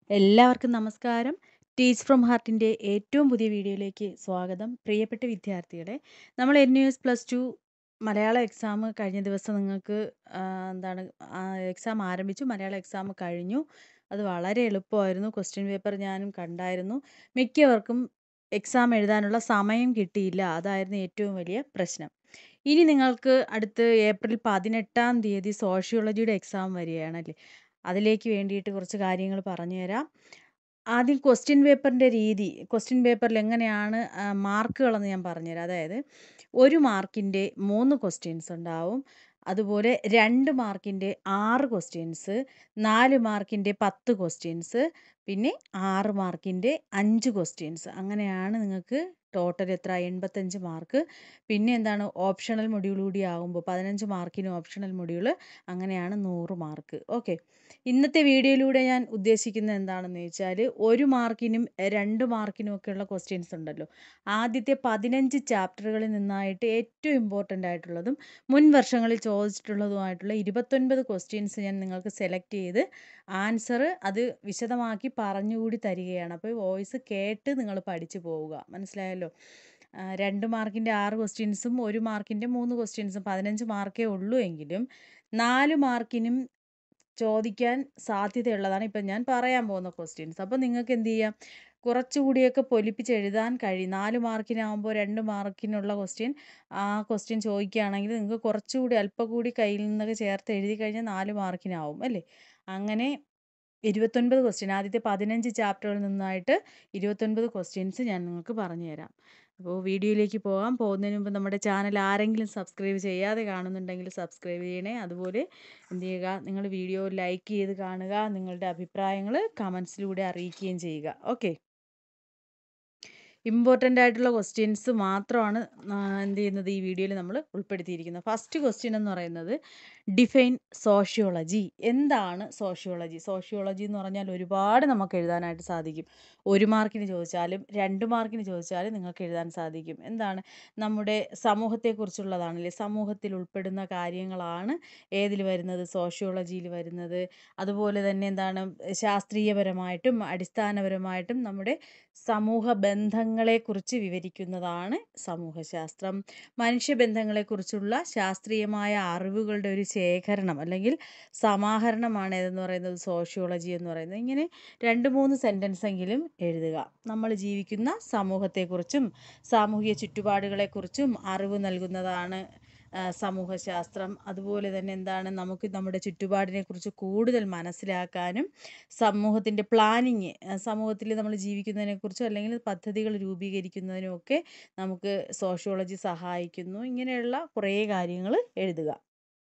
എല്ലാവർക്കും നമസ്കാരം teach from ഹാർട്ടിൻ്റെ ഏറ്റവും പുതിയ വീഡിയോയിലേക്ക് സ്വാഗതം പ്രിയപ്പെട്ട വിദ്യാർത്ഥികളെ നമ്മൾ N U S plus two Malayalam exam കഴിഞ്ഞ ദിവസം നിങ്ങൾക്ക് ആ, എന്താണ് എക്സാം ആരംഭിച്ചു മലയാളം എക്സാം കഴിഞ്ഞു അത് വളരെ എളുപ്പമായിരുന്നു ക്വസ്റ്റ്യൻ പേപ്പർ ഞാനും കണ്ടായിരുന്നു മിക്കവർക്കും എക്സാം എഴുതാനുള്ള സമയം കിട്ടിയില്ല അതായിരുന്നു ഏറ്റവും വലിയ പ്രശ്നം ഇനി നിങ്ങൾക്ക് അടുത്ത് ഏപ്രിൽ പതിനെട്ടാം തീയതി സോഷ്യോളജിയുടെ എക്സാം വരികയാണല്ലേ അതിലേക്ക് വേണ്ടിയിട്ട് കുറച്ച് കാര്യങ്ങൾ പറഞ്ഞുതരാം ആദ്യം ക്വസ്റ്റ്യൻ പേപ്പറിൻ്റെ രീതി ക്വസ്റ്റ്യൻ പേപ്പറിൽ എങ്ങനെയാണ് ആ, മാർക്കുകളെന്ന് ഞാൻ പറഞ്ഞുതരാം അതായത് ഒരു മാർക്കിൻ്റെ മൂന്ന് ക്വസ്റ്റ്യൻസ് ഉണ്ടാവും അതുപോലെ രണ്ട് മാർക്കിൻ്റെ ആറ് ക്വസ്റ്റ്യൻസ് നാല് മാർക്കിൻ്റെ പത്ത് ക്വസ്റ്റ്യൻസ് പിന്നെ ആറ് മാർക്കിൻ്റെ അഞ്ച് ക്വസ്റ്റ്യൻസ് അങ്ങനെയാണ് നിങ്ങൾക്ക് ടോട്ടൽ എത്ര എൺപത്തഞ്ച് മാർക്ക് പിന്നെ എന്താണ് ഓപ്ഷണൽ മൊഡ്യൂൾ കൂടി ആകുമ്പോൾ പതിനഞ്ച് മാർക്കിന് ഓപ്ഷണൽ മൊഡ്യൂൾ അങ്ങനെയാണ് നൂറ് മാർക്ക് ഓക്കെ ഇന്നത്തെ വീഡിയോയിലൂടെ ഞാൻ ഉദ്ദേശിക്കുന്നത് എന്താണെന്ന് വെച്ചാൽ ഒരു മാർക്കിനും രണ്ട് മാർക്കിനും ഒക്കെയുള്ള ക്വസ്റ്റ്യൻസ് ഉണ്ടല്ലോ ആദ്യത്തെ പതിനഞ്ച് ചാപ്റ്ററുകളിൽ നിന്നായിട്ട് ഏറ്റവും ഇമ്പോർട്ടൻ്റ് ആയിട്ടുള്ളതും മുൻ വർഷങ്ങളിൽ ചോദിച്ചിട്ടുള്ളതുമായിട്ടുള്ള ഇരുപത്തൊൻപത് ക്വസ്റ്റ്യൻസ് ഞാൻ നിങ്ങൾക്ക് സെലക്ട് ചെയ്ത് ആൻസർ അത് വിശദമാക്കി പറഞ്ഞുകൂടി തരികയാണ് അപ്പോൾ വോയിസ് കേട്ട് നിങ്ങൾ പഠിച്ചു പോവുക മനസ്സിലായല്ലോ ആ, രണ്ട് മാർക്കിൻ്റെ ആറ് ക്വസ്റ്റ്യൻസും ഒരു മാർക്കിൻ്റെ മൂന്ന് ക്വസ്റ്റ്യൻസും പതിനഞ്ച് മാർക്കേ ഉള്ളൂ എങ്കിലും നാല് മാർക്കിനും ചോദിക്കാൻ സാധ്യതയുള്ളതാണ് ഇപ്പം ഞാൻ പറയാൻ പോകുന്ന ക്വസ്റ്റ്യൻസ് അപ്പോൾ നിങ്ങൾക്ക് എന്ത് ചെയ്യാം കുറച്ചുകൂടിയൊക്കെ പൊലിപ്പിച്ച് എഴുതാൻ കഴിയും നാല് മാർക്കിനാകുമ്പോൾ രണ്ട് മാർക്കിനുള്ള ക്വസ്റ്റ്യൻ ആ ക്വസ്റ്റ്യൻ ചോദിക്കുകയാണെങ്കിൽ നിങ്ങൾക്ക് കുറച്ചുകൂടി അല്പം കൂടി കയ്യിൽ നിന്നൊക്കെ ചേർത്ത് എഴുതി കഴിഞ്ഞാൽ നാല് മാർക്കിനാവും അല്ലേ അങ്ങനെ ഇരുപത്തൊൻപത് ക്വസ്റ്റ്യൻ ആദ്യത്തെ പതിനഞ്ച് ചാപ്റ്ററുകളിൽ നിന്നായിട്ട് ഇരുപത്തൊൻപത് ക്വസ്റ്റ്യൻസ് ഞാൻ നിങ്ങൾക്ക് പറഞ്ഞു തരാം അപ്പോൾ വീഡിയോയിലേക്ക് പോകാം പോകുന്നതിന് മുമ്പ് നമ്മുടെ ചാനൽ ആരെങ്കിലും സബ്സ്ക്രൈബ് ചെയ്യാതെ കാണുന്നുണ്ടെങ്കിൽ സബ്സ്ക്രൈബ് ചെയ്യണേ അതുപോലെ എന്ത് ചെയ്യുക നിങ്ങൾ വീഡിയോ ലൈക്ക് ചെയ്ത് കാണുക നിങ്ങളുടെ അഭിപ്രായങ്ങൾ കമൻസിലൂടെ അറിയിക്കുകയും ചെയ്യുക ഓക്കെ ഇമ്പോർട്ടൻ്റ് ആയിട്ടുള്ള ക്വസ്റ്റ്യൻസ് മാത്രമാണ് ആ, എന്ത് ചെയ്യുന്നത് ഈ വീഡിയോയിൽ നമ്മൾ ഉൾപ്പെടുത്തിയിരിക്കുന്നത് ഫസ്റ്റ് ക്വസ്റ്റ്യൻ എന്ന് പറയുന്നത് ഡിഫൈൻ സോഷ്യോളജി എന്താണ് സോഷ്യോളജി സോഷ്യോളജി എന്ന് പറഞ്ഞാൽ ഒരുപാട് നമുക്ക് എഴുതാനായിട്ട് സാധിക്കും ഒരു മാർക്കിന് ചോദിച്ചാലും രണ്ട് മാർക്കിന് ചോദിച്ചാലും നിങ്ങൾക്ക് എഴുതാൻ സാധിക്കും എന്താണ് നമ്മുടെ സമൂഹത്തെക്കുറിച്ചുള്ളതാണല്ലേ സമൂഹത്തിൽ ഉൾപ്പെടുന്ന കാര്യങ്ങളാണ് ഏതിൽ വരുന്നത് സോഷ്യോളജിയിൽ വരുന്നത് അതുപോലെ തന്നെ എന്താണ് ശാസ്ത്രീയപരമായിട്ടും അടിസ്ഥാനപരമായിട്ടും നമ്മുടെ സമൂഹ ബന്ധങ്ങളെക്കുറിച്ച് വിവരിക്കുന്നതാണ് സമൂഹശാസ്ത്രം മനുഷ്യബന്ധങ്ങളെക്കുറിച്ചുള്ള ശാസ്ത്രീയമായ അറിവുകളുടെ ഒരു ശേഖരണം അല്ലെങ്കിൽ സമാഹരണമാണ് ഏതെന്ന് പറയുന്നത് സോഷ്യോളജി എന്ന് പറയുന്നത് ഇങ്ങനെ രണ്ട് മൂന്ന് സെൻറ്റൻസ് എങ്കിലും എഴുതുക നമ്മൾ ജീവിക്കുന്ന സമൂഹത്തെക്കുറിച്ചും സാമൂഹിക ചുറ്റുപാടുകളെക്കുറിച്ചും അറിവ് നൽകുന്നതാണ് ആ, സമൂഹശാസ്ത്രം അതുപോലെ തന്നെ എന്താണ് നമുക്ക് നമ്മുടെ ചുറ്റുപാടിനെ കുറിച്ച് കൂടുതൽ മനസ്സിലാക്കാനും സമൂഹത്തിൻ്റെ പ്ലാനിങ് സമൂഹത്തിൽ നമ്മൾ ജീവിക്കുന്നതിനെക്കുറിച്ചും അല്ലെങ്കിൽ പദ്ധതികൾ രൂപീകരിക്കുന്നതിനും ഒക്കെ നമുക്ക് സോഷ്യോളജി സഹായിക്കുന്നു ഇങ്ങനെയുള്ള കുറേ കാര്യങ്ങൾ എഴുതുക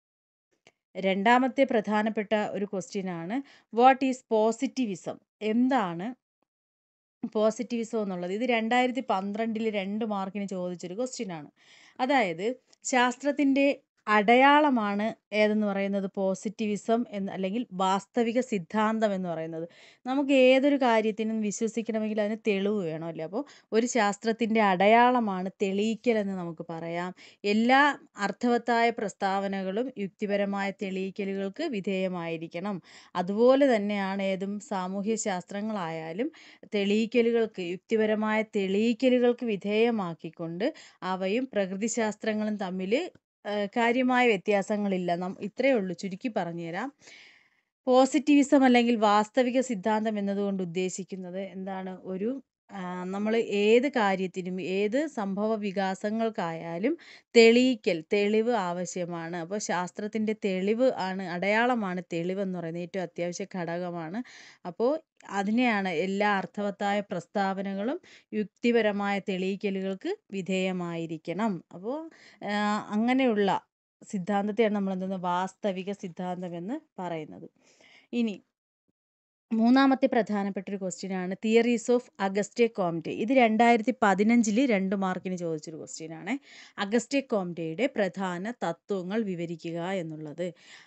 രണ്ടാമത്തെ പ്രധാനപ്പെട്ട ഒരു ക്വസ്റ്റ്യൻ ആണ് വാട്ട് ഈസ് പോസിറ്റിവിസം എന്താണ് പോസിറ്റിവിസം എന്നുള്ളത് ഇത് രണ്ടായിരത്തി പന്ത്രണ്ടിൽ രണ്ട് മാർക്കിന് ചോദിച്ചൊരു ക്വസ്റ്റ്യൻ ആണ് അതായത് ശാസ്ത്രത്തിൻ്റെ അടയാളമാണ് ഏതെന്ന് പറയുന്നത് പോസിറ്റിവിസം എന്ന് അല്ലെങ്കിൽ വാസ്തവിക സിദ്ധാന്തം എന്ന് പറയുന്നത് നമുക്ക് ഏതൊരു കാര്യത്തിനും വിശ്വസിക്കണമെങ്കിൽ അതിന് തെളിവ് വേണമല്ലേ അപ്പോൾ ഒരു ശാസ്ത്രത്തിൻ്റെ അടയാളമാണ് തെളിയിക്കൽ എന്ന് നമുക്ക് പറയാം എല്ലാ അർത്ഥവത്തായ പ്രസ്താവനകളും യുക്തിപരമായ തെളിയിക്കലുകൾക്ക് വിധേയമായിരിക്കണം അതുപോലെ തന്നെയാണ് ഏതും സാമൂഹ്യ ശാസ്ത്രങ്ങളായാലും തെളിയിക്കലുകൾക്ക് യുക്തിപരമായ തെളിയിക്കലുകൾക്ക് വിധേയമാക്കിക്കൊണ്ട് അവയും പ്രകൃതിശാസ്ത്രങ്ങളും തമ്മിൽ കാര്യമായ വ്യത്യാസങ്ങളില്ല നം ഇത്രയേ ഉള്ളൂ ചുരുക്കി പറഞ്ഞുതരാം പോസിറ്റിവിസം അല്ലെങ്കിൽ വാസ്തവിക സിദ്ധാന്തം എന്നതുകൊണ്ട് ഉദ്ദേശിക്കുന്നത് എന്താണ് ഒരു നമ്മൾ ഏത് കാര്യത്തിനും ഏത് സംഭവ വികാസങ്ങൾക്കായാലും തെളിയിക്കൽ തെളിവ് ആവശ്യമാണ് അപ്പോൾ ശാസ്ത്രത്തിൻ്റെ തെളിവ് ആണ് അടയാളമാണ് തെളിവ് എന്ന് പറയുന്നത് ഏറ്റവും അത്യാവശ്യ ഘടകമാണ് അപ്പോൾ അതിനെയാണ് എല്ലാ അർത്ഥവത്തായ പ്രസ്താവനകളും യുക്തിപരമായ തെളിയിക്കലുകൾക്ക് വിധേയമായിരിക്കണം അപ്പോൾ അങ്ങനെയുള്ള സിദ്ധാന്തത്തെയാണ് നമ്മൾ എന്തെന്ന് വാസ്തവിക സിദ്ധാന്തം എന്ന് പറയുന്നത് ഇനി മൂന്നാമത്തെ പ്രധാനപ്പെട്ട ഒരു ക്വസ്റ്റ്യൻ ആണ് തിയറീസ് ഓഫ് അഗസ്റ്റെ കോംറ്റെ ഇത് രണ്ടായിരത്തി പതിനഞ്ചിൽ രണ്ട് മാർക്കിന് ചോദിച്ചൊരു ക്വസ്റ്റ്യൻ ആണ് അഗസ്റ്റെ കോംറ്റെയുടെ പ്രധാന തത്വങ്ങൾ വിവരിക്കുക എന്നുള്ളത്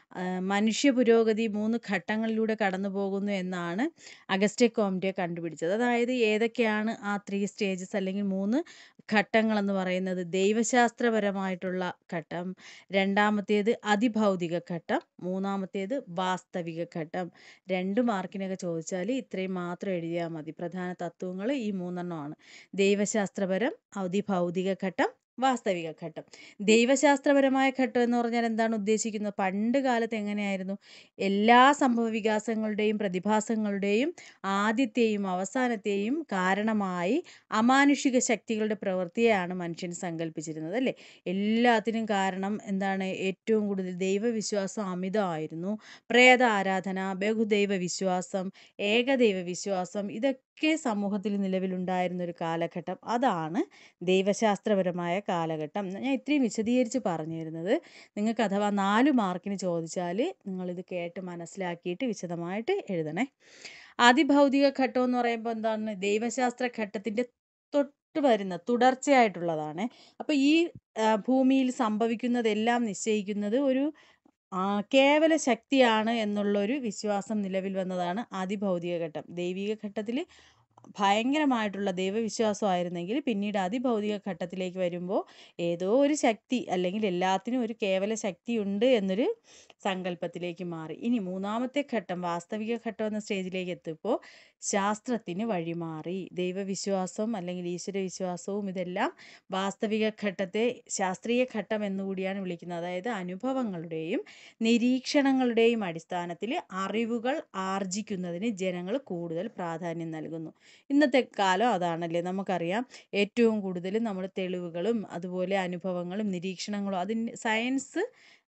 ആ, മനുഷ്യ പുരോഗതി മൂന്ന് ഘട്ടങ്ങളിലൂടെ കടന്നു പോകുന്നു എന്നാണ് അഗസ്റ്റെ കോംറ്റെ കണ്ടുപിടിച്ചത് അതായത് ഏതൊക്കെയാണ് ആ ത്രീ സ്റ്റേജസ് അല്ലെങ്കിൽ മൂന്ന് ഘട്ടങ്ങളെന്ന് പറയുന്നത് ദൈവശാസ്ത്രപരമായിട്ടുള്ള ഘട്ടം രണ്ടാമത്തേത് അതിഭൗതിക ഘട്ടം മൂന്നാമത്തേത് വാസ്തവിക ഘട്ടം രണ്ട് മാർക്കിനൊക്കെ ചോദിച്ചാൽ ഇത്രയും മാത്രം എഴുതിയാൽ മതി പ്രധാന തത്വങ്ങൾ ഈ മൂന്നെണ്ണമാണ് ദൈവശാസ്ത്രപരം അതിഭൗതിക ഘട്ടം വാസ്തവിക ഘട്ടം ദൈവശാസ്ത്രപരമായ ഘട്ടം എന്ന് പറഞ്ഞാൽ എന്താണ് ഉദ്ദേശിക്കുന്നത് പണ്ട് കാലത്ത് എങ്ങനെയായിരുന്നു എല്ലാ സംഭവ വികാസങ്ങളുടെയും പ്രതിഭാസങ്ങളുടെയും ആദ്യത്തെയും അവസാനത്തെയും കാരണമായി അമാനുഷിക ശക്തികളുടെ പ്രവൃത്തിയെയാണ് മനുഷ്യൻ സങ്കല്പിച്ചിരുന്നത് അല്ലേ എല്ലാത്തിനും കാരണം എന്താണ് ഏറ്റവും കൂടുതൽ ദൈവവിശ്വാസം അമിതമായിരുന്നു പ്രേത ആരാധന ബഹുദൈവ വിശ്വാസം ഏകദൈവ വിശ്വാസം ഇതൊക്കെ സമൂഹത്തിൽ നിലവിലുണ്ടായിരുന്ന ഒരു കാലഘട്ടം അതാണ് ദൈവശാസ്ത്രപരമായ കാലഘട്ടം ഞാൻ ഇത്രയും വിശദീകരിച്ച് പറഞ്ഞു തരുന്നത് നിങ്ങൾക്ക് അഥവാ നാല് മാർക്കിന് ചോദിച്ചാൽ നിങ്ങളിത് കേട്ട് മനസ്സിലാക്കിയിട്ട് വിശദമായിട്ട് എഴുതണേ അതിഭൗതിക ഘട്ടം എന്ന് പറയുമ്പോൾ എന്താണ് ദൈവശാസ്ത്ര ഘട്ടത്തിൻ്റെ തൊട്ട് വരുന്ന തുടർച്ചയായിട്ടുള്ളതാണ് അപ്പോൾ ഈ ആ, ഭൂമിയിൽ സംഭവിക്കുന്നതെല്ലാം നിശ്ചയിക്കുന്നത് ഒരു ആ, കേവല ശക്തിയാണ് എന്നുള്ളൊരു വിശ്വാസം നിലവിൽ വന്നതാണ് അതിഭൗതിക ഘട്ടം ദൈവിക ഘട്ടത്തിൽ ഭയങ്കരമായിട്ടുള്ള ദൈവവിശ്വാസമായിരുന്നെങ്കിൽ പിന്നീട് അതിഭൗതിക ഘട്ടത്തിലേക്ക് വരുമ്പോൾ ഏതോ ഒരു ശക്തി അല്ലെങ്കിൽ എല്ലാത്തിനും ഒരു കേവല ശക്തി ഉണ്ട് എന്നൊരു സങ്കല്പത്തിലേക്ക് മാറി ഇനി മൂന്നാമത്തെ ഘട്ടം വാസ്തവിക ഘട്ടം എന്ന സ്റ്റേജിലേക്ക് എത്തിയപ്പോൾ ശാസ്ത്രത്തിന് വഴിമാറി ദൈവവിശ്വാസം അല്ലെങ്കിൽ ഈശ്വരവിശ്വാസവും ഇതെല്ലാം വാസ്തവിക ഘട്ടത്തെ ശാസ്ത്രീയ ഘട്ടം എന്നുകൂടിയാണ് വിളിക്കുന്നത് അതായത് അനുഭവങ്ങളുടെയും നിരീക്ഷണങ്ങളുടെയും അടിസ്ഥാനത്തിൽ അറിവുകൾ ആർജിക്കുന്നതിന് ജനങ്ങൾ കൂടുതൽ പ്രാധാന്യം നൽകുന്നു ഇന്നത്തെ കാലം അതാണല്ലേ നമുക്കറിയാം ഏറ്റവും കൂടുതൽ നമ്മൾ തെളിവുകളും അതുപോലെ അനുഭവങ്ങളും നിരീക്ഷണങ്ങളും അതിന് സയൻസ്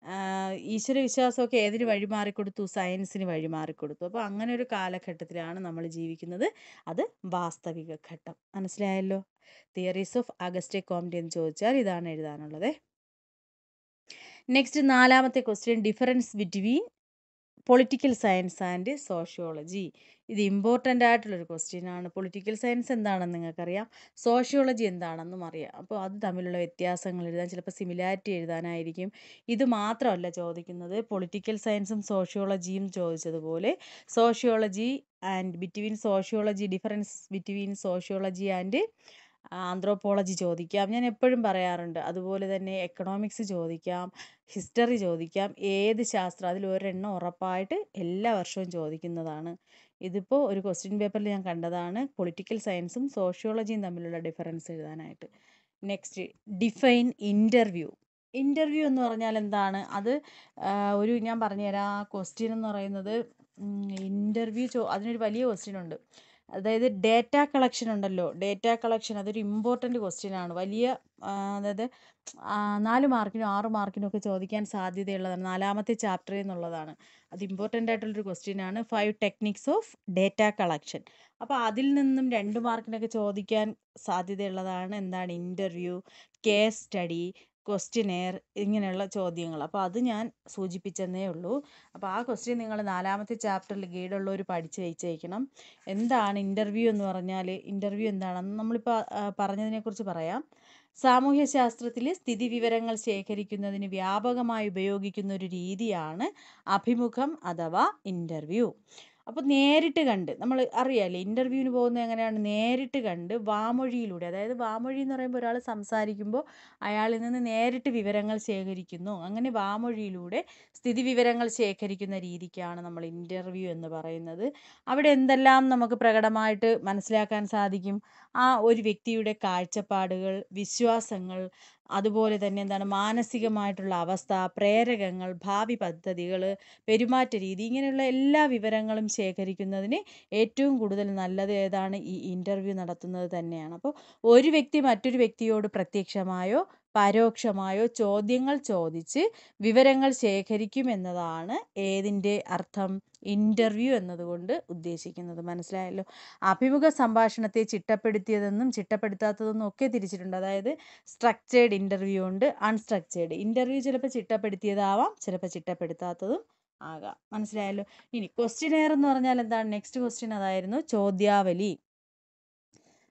ഈശ്വരവിശ്വാസമൊക്കെ ഏതിന് വഴിമാറിക്കൊടുത്തു സയൻസിന് വഴിമാറിക്കൊടുത്തു അപ്പോൾ അങ്ങനെ ഒരു കാലഘട്ടത്തിലാണ് നമ്മൾ ജീവിക്കുന്നത് അത് വാസ്തവിക ഘട്ടം മനസ്സിലായല്ലോ തിയറീസ് ഓഫ് അഗസ്റ്റെ കോംറ്റെ എന്ന് ചോദിച്ചാൽ ഇതാണ് എഴുതാനുള്ളത് നെക്സ്റ്റ് നാലാമത്തെ question difference between political science and sociology ഇത് ഇമ്പോർട്ടൻ്റ് ആയിട്ടുള്ളൊരു ക്വസ്റ്റ്യൻ ആണ് പൊളിറ്റിക്കൽ സയൻസ് എന്താണെന്ന് നിങ്ങൾക്കറിയാം സോഷ്യോളജി എന്താണെന്നും അറിയാം അപ്പോൾ അത് തമ്മിലുള്ള വ്യത്യാസങ്ങൾ എഴുതാൻ ചിലപ്പോൾ സിമിലാരിറ്റി എഴുതാനായിരിക്കും ഇത് മാത്രമല്ല ചോദിക്കുന്നത് പൊളിറ്റിക്കൽ സയൻസും സോഷ്യോളജിയും ചോദിച്ചതുപോലെ sociology and between sociology difference between sociology and anthropology ചോദിക്കാം ഞാൻ എപ്പോഴും പറയാറുണ്ട് അതുപോലെ തന്നെ എക്കണോമിക്സ് ചോദിക്കാം ഹിസ്റ്ററി ചോദിക്കാം ഏത് ശാസ്ത്രം അതിൽ ഒരെണ്ണം ഉറപ്പായിട്ട് എല്ലാ വർഷവും ചോദിക്കുന്നതാണ് ഇതിപ്പോൾ ഒരു ക്വസ്റ്റ്യൻ പേപ്പറിൽ ഞാൻ കണ്ടതാണ് പൊളിറ്റിക്കൽ സയൻസും സോഷ്യോളജിയും തമ്മിലുള്ള ഡിഫറൻസ് എഴുതാനായിട്ട് നെക്സ്റ്റ് ഡിഫൈൻ ഇൻ്റർവ്യൂ ഇൻ്റർവ്യൂ എന്ന് പറഞ്ഞാൽ എന്താണ് അത് ആ, ഒരു ഞാൻ പറഞ്ഞുതരാം ആ ക്വസ്റ്റ്യൻ എന്ന് പറയുന്നത് ഇൻ്റർവ്യൂ ചോ അതിനൊരു വലിയ ക്വസ്റ്റ്യൻ ഉണ്ട് അതായത് ഡേറ്റ കളക്ഷൻ ഉണ്ടല്ലോ ഡേറ്റ കളക്ഷൻ അതൊരു ഇമ്പോർട്ടൻ്റ് ക്വസ്റ്റ്യൻ ആണ് വലിയ ആ, അതായത് ആ, നാല് മാർക്കിനും ആറ് മാർക്കിനും ഒക്കെ ചോദിക്കാൻ സാധ്യതയുള്ളതാണ് നാലാമത്തെ ചാപ്റ്ററിൽ നിന്നുള്ളതാണ് അത് ഇമ്പോർട്ടൻ്റ് ആയിട്ടുള്ളൊരു ക്വസ്റ്റ്യൻ ആണ് five techniques of data collection അപ്പോൾ അതിൽ നിന്നും രണ്ട് മാർക്കിനൊക്കെ ചോദിക്കാൻ സാധ്യതയുള്ളതാണ് എന്താണ് ഇൻ്റർവ്യൂ കേസ് സ്റ്റഡി ക്വസ്റ്റ്യനെയർ ഇങ്ങനെയുള്ള ചോദ്യങ്ങൾ അപ്പോൾ അത് ഞാൻ സൂചിപ്പിച്ചെന്നേ ഉള്ളൂ അപ്പോൾ ആ ക്വസ്റ്റ്യൻ നിങ്ങൾ നാലാമത്തെ ചാപ്റ്ററിൽ ഗൈഡുള്ളവർ പഠിച്ച് വെച്ചേക്കണം എന്താണ് ഇൻ്റർവ്യൂ എന്ന് പറഞ്ഞാൽ ഇൻ്റർവ്യൂ എന്താണെന്ന് നമ്മളിപ്പോൾ ആ, പറഞ്ഞതിനെക്കുറിച്ച് പറയാം സാമൂഹ്യ ശാസ്ത്രത്തിൽ സ്ഥിതിവിവരങ്ങൾ ശേഖരിക്കുന്നതിന് വ്യാപകമായി ഉപയോഗിക്കുന്ന ഒരു രീതിയാണ് അഭിമുഖം അഥവാ ഇൻ്റർവ്യൂ അപ്പോൾ നേരിട്ട് കണ്ട് നമ്മൾ അറിയാമല്ലേ ഇൻ്റർവ്യൂവിന് പോകുന്നത് എങ്ങനെയാണ് നേരിട്ട് കണ്ട് വാമൊഴിയിലൂടെ അതായത് വാമൊഴി എന്ന് പറയുമ്പോൾ ഒരാൾ സംസാരിക്കുമ്പോൾ അയാളിൽ നിന്ന് നേരിട്ട് വിവരങ്ങൾ ശേഖരിക്കുന്നു അങ്ങനെ വാമൊഴിയിലൂടെ സ്ഥിതിവിവരങ്ങൾ ശേഖരിക്കുന്ന രീതിക്കാണ് നമ്മൾ ഇൻ്റർവ്യൂ എന്ന് പറയുന്നത് അവിടെ എന്തെല്ലാം നമുക്ക് പ്രകടമായിട്ട് മനസ്സിലാക്കാൻ സാധിക്കും ആ ഒരു വ്യക്തിയുടെ കാഴ്ചപ്പാടുകൾ വിശ്വാസങ്ങൾ അതുപോലെ തന്നെ എന്താണ് മാനസികമായിട്ടുള്ള അവസ്ഥ പ്രേരകങ്ങൾ ഭാവി പദ്ധതികൾ പെരുമാറ്റ രീതി ഇങ്ങനെയുള്ള എല്ലാ വിവരങ്ങളും ശേഖരിക്കുന്നതിന് ഏറ്റവും കൂടുതൽ നല്ലത് ഏതാണ് ഈ ഇൻ്റർവ്യൂ നടത്തുന്നത് തന്നെയാണ് അപ്പോൾ ഒരു വ്യക്തി മറ്റൊരു വ്യക്തിയോട് പ്രത്യക്ഷമായോ പരോക്ഷമായോ ചോദ്യങ്ങൾ ചോദിച്ച് വിവരങ്ങൾ ശേഖരിക്കും എന്നതാണ് ഏതിൻ്റെ അർത്ഥം ഇൻ്റർവ്യൂ എന്നതുകൊണ്ട് ഉദ്ദേശിക്കുന്നത് മനസ്സിലായല്ലോ അഭിമുഖ സംഭാഷണത്തെ ചിട്ടപ്പെടുത്തിയതെന്നും ചിട്ടപ്പെടുത്താത്തതെന്നും ഒക്കെ തിരിച്ചിട്ടുണ്ട് അതായത് സ്ട്രക്ചേർഡ് ഇൻ്റർവ്യൂ ഉണ്ട് അൺസ്ട്രക്ചേർഡ് ഇൻ്റർവ്യൂ ചിലപ്പോൾ ചിട്ടപ്പെടുത്തിയതാവാം ചിലപ്പോൾ ചിട്ടപ്പെടുത്താത്തതും ആകാം മനസ്സിലായല്ലോ ഇനി ക്വസ്റ്റ്യനെയർ എന്ന് പറഞ്ഞാൽ എന്താണ് നെക്സ്റ്റ് ക്വസ്റ്റ്യൻ അതായിരുന്നു ചോദ്യാവലി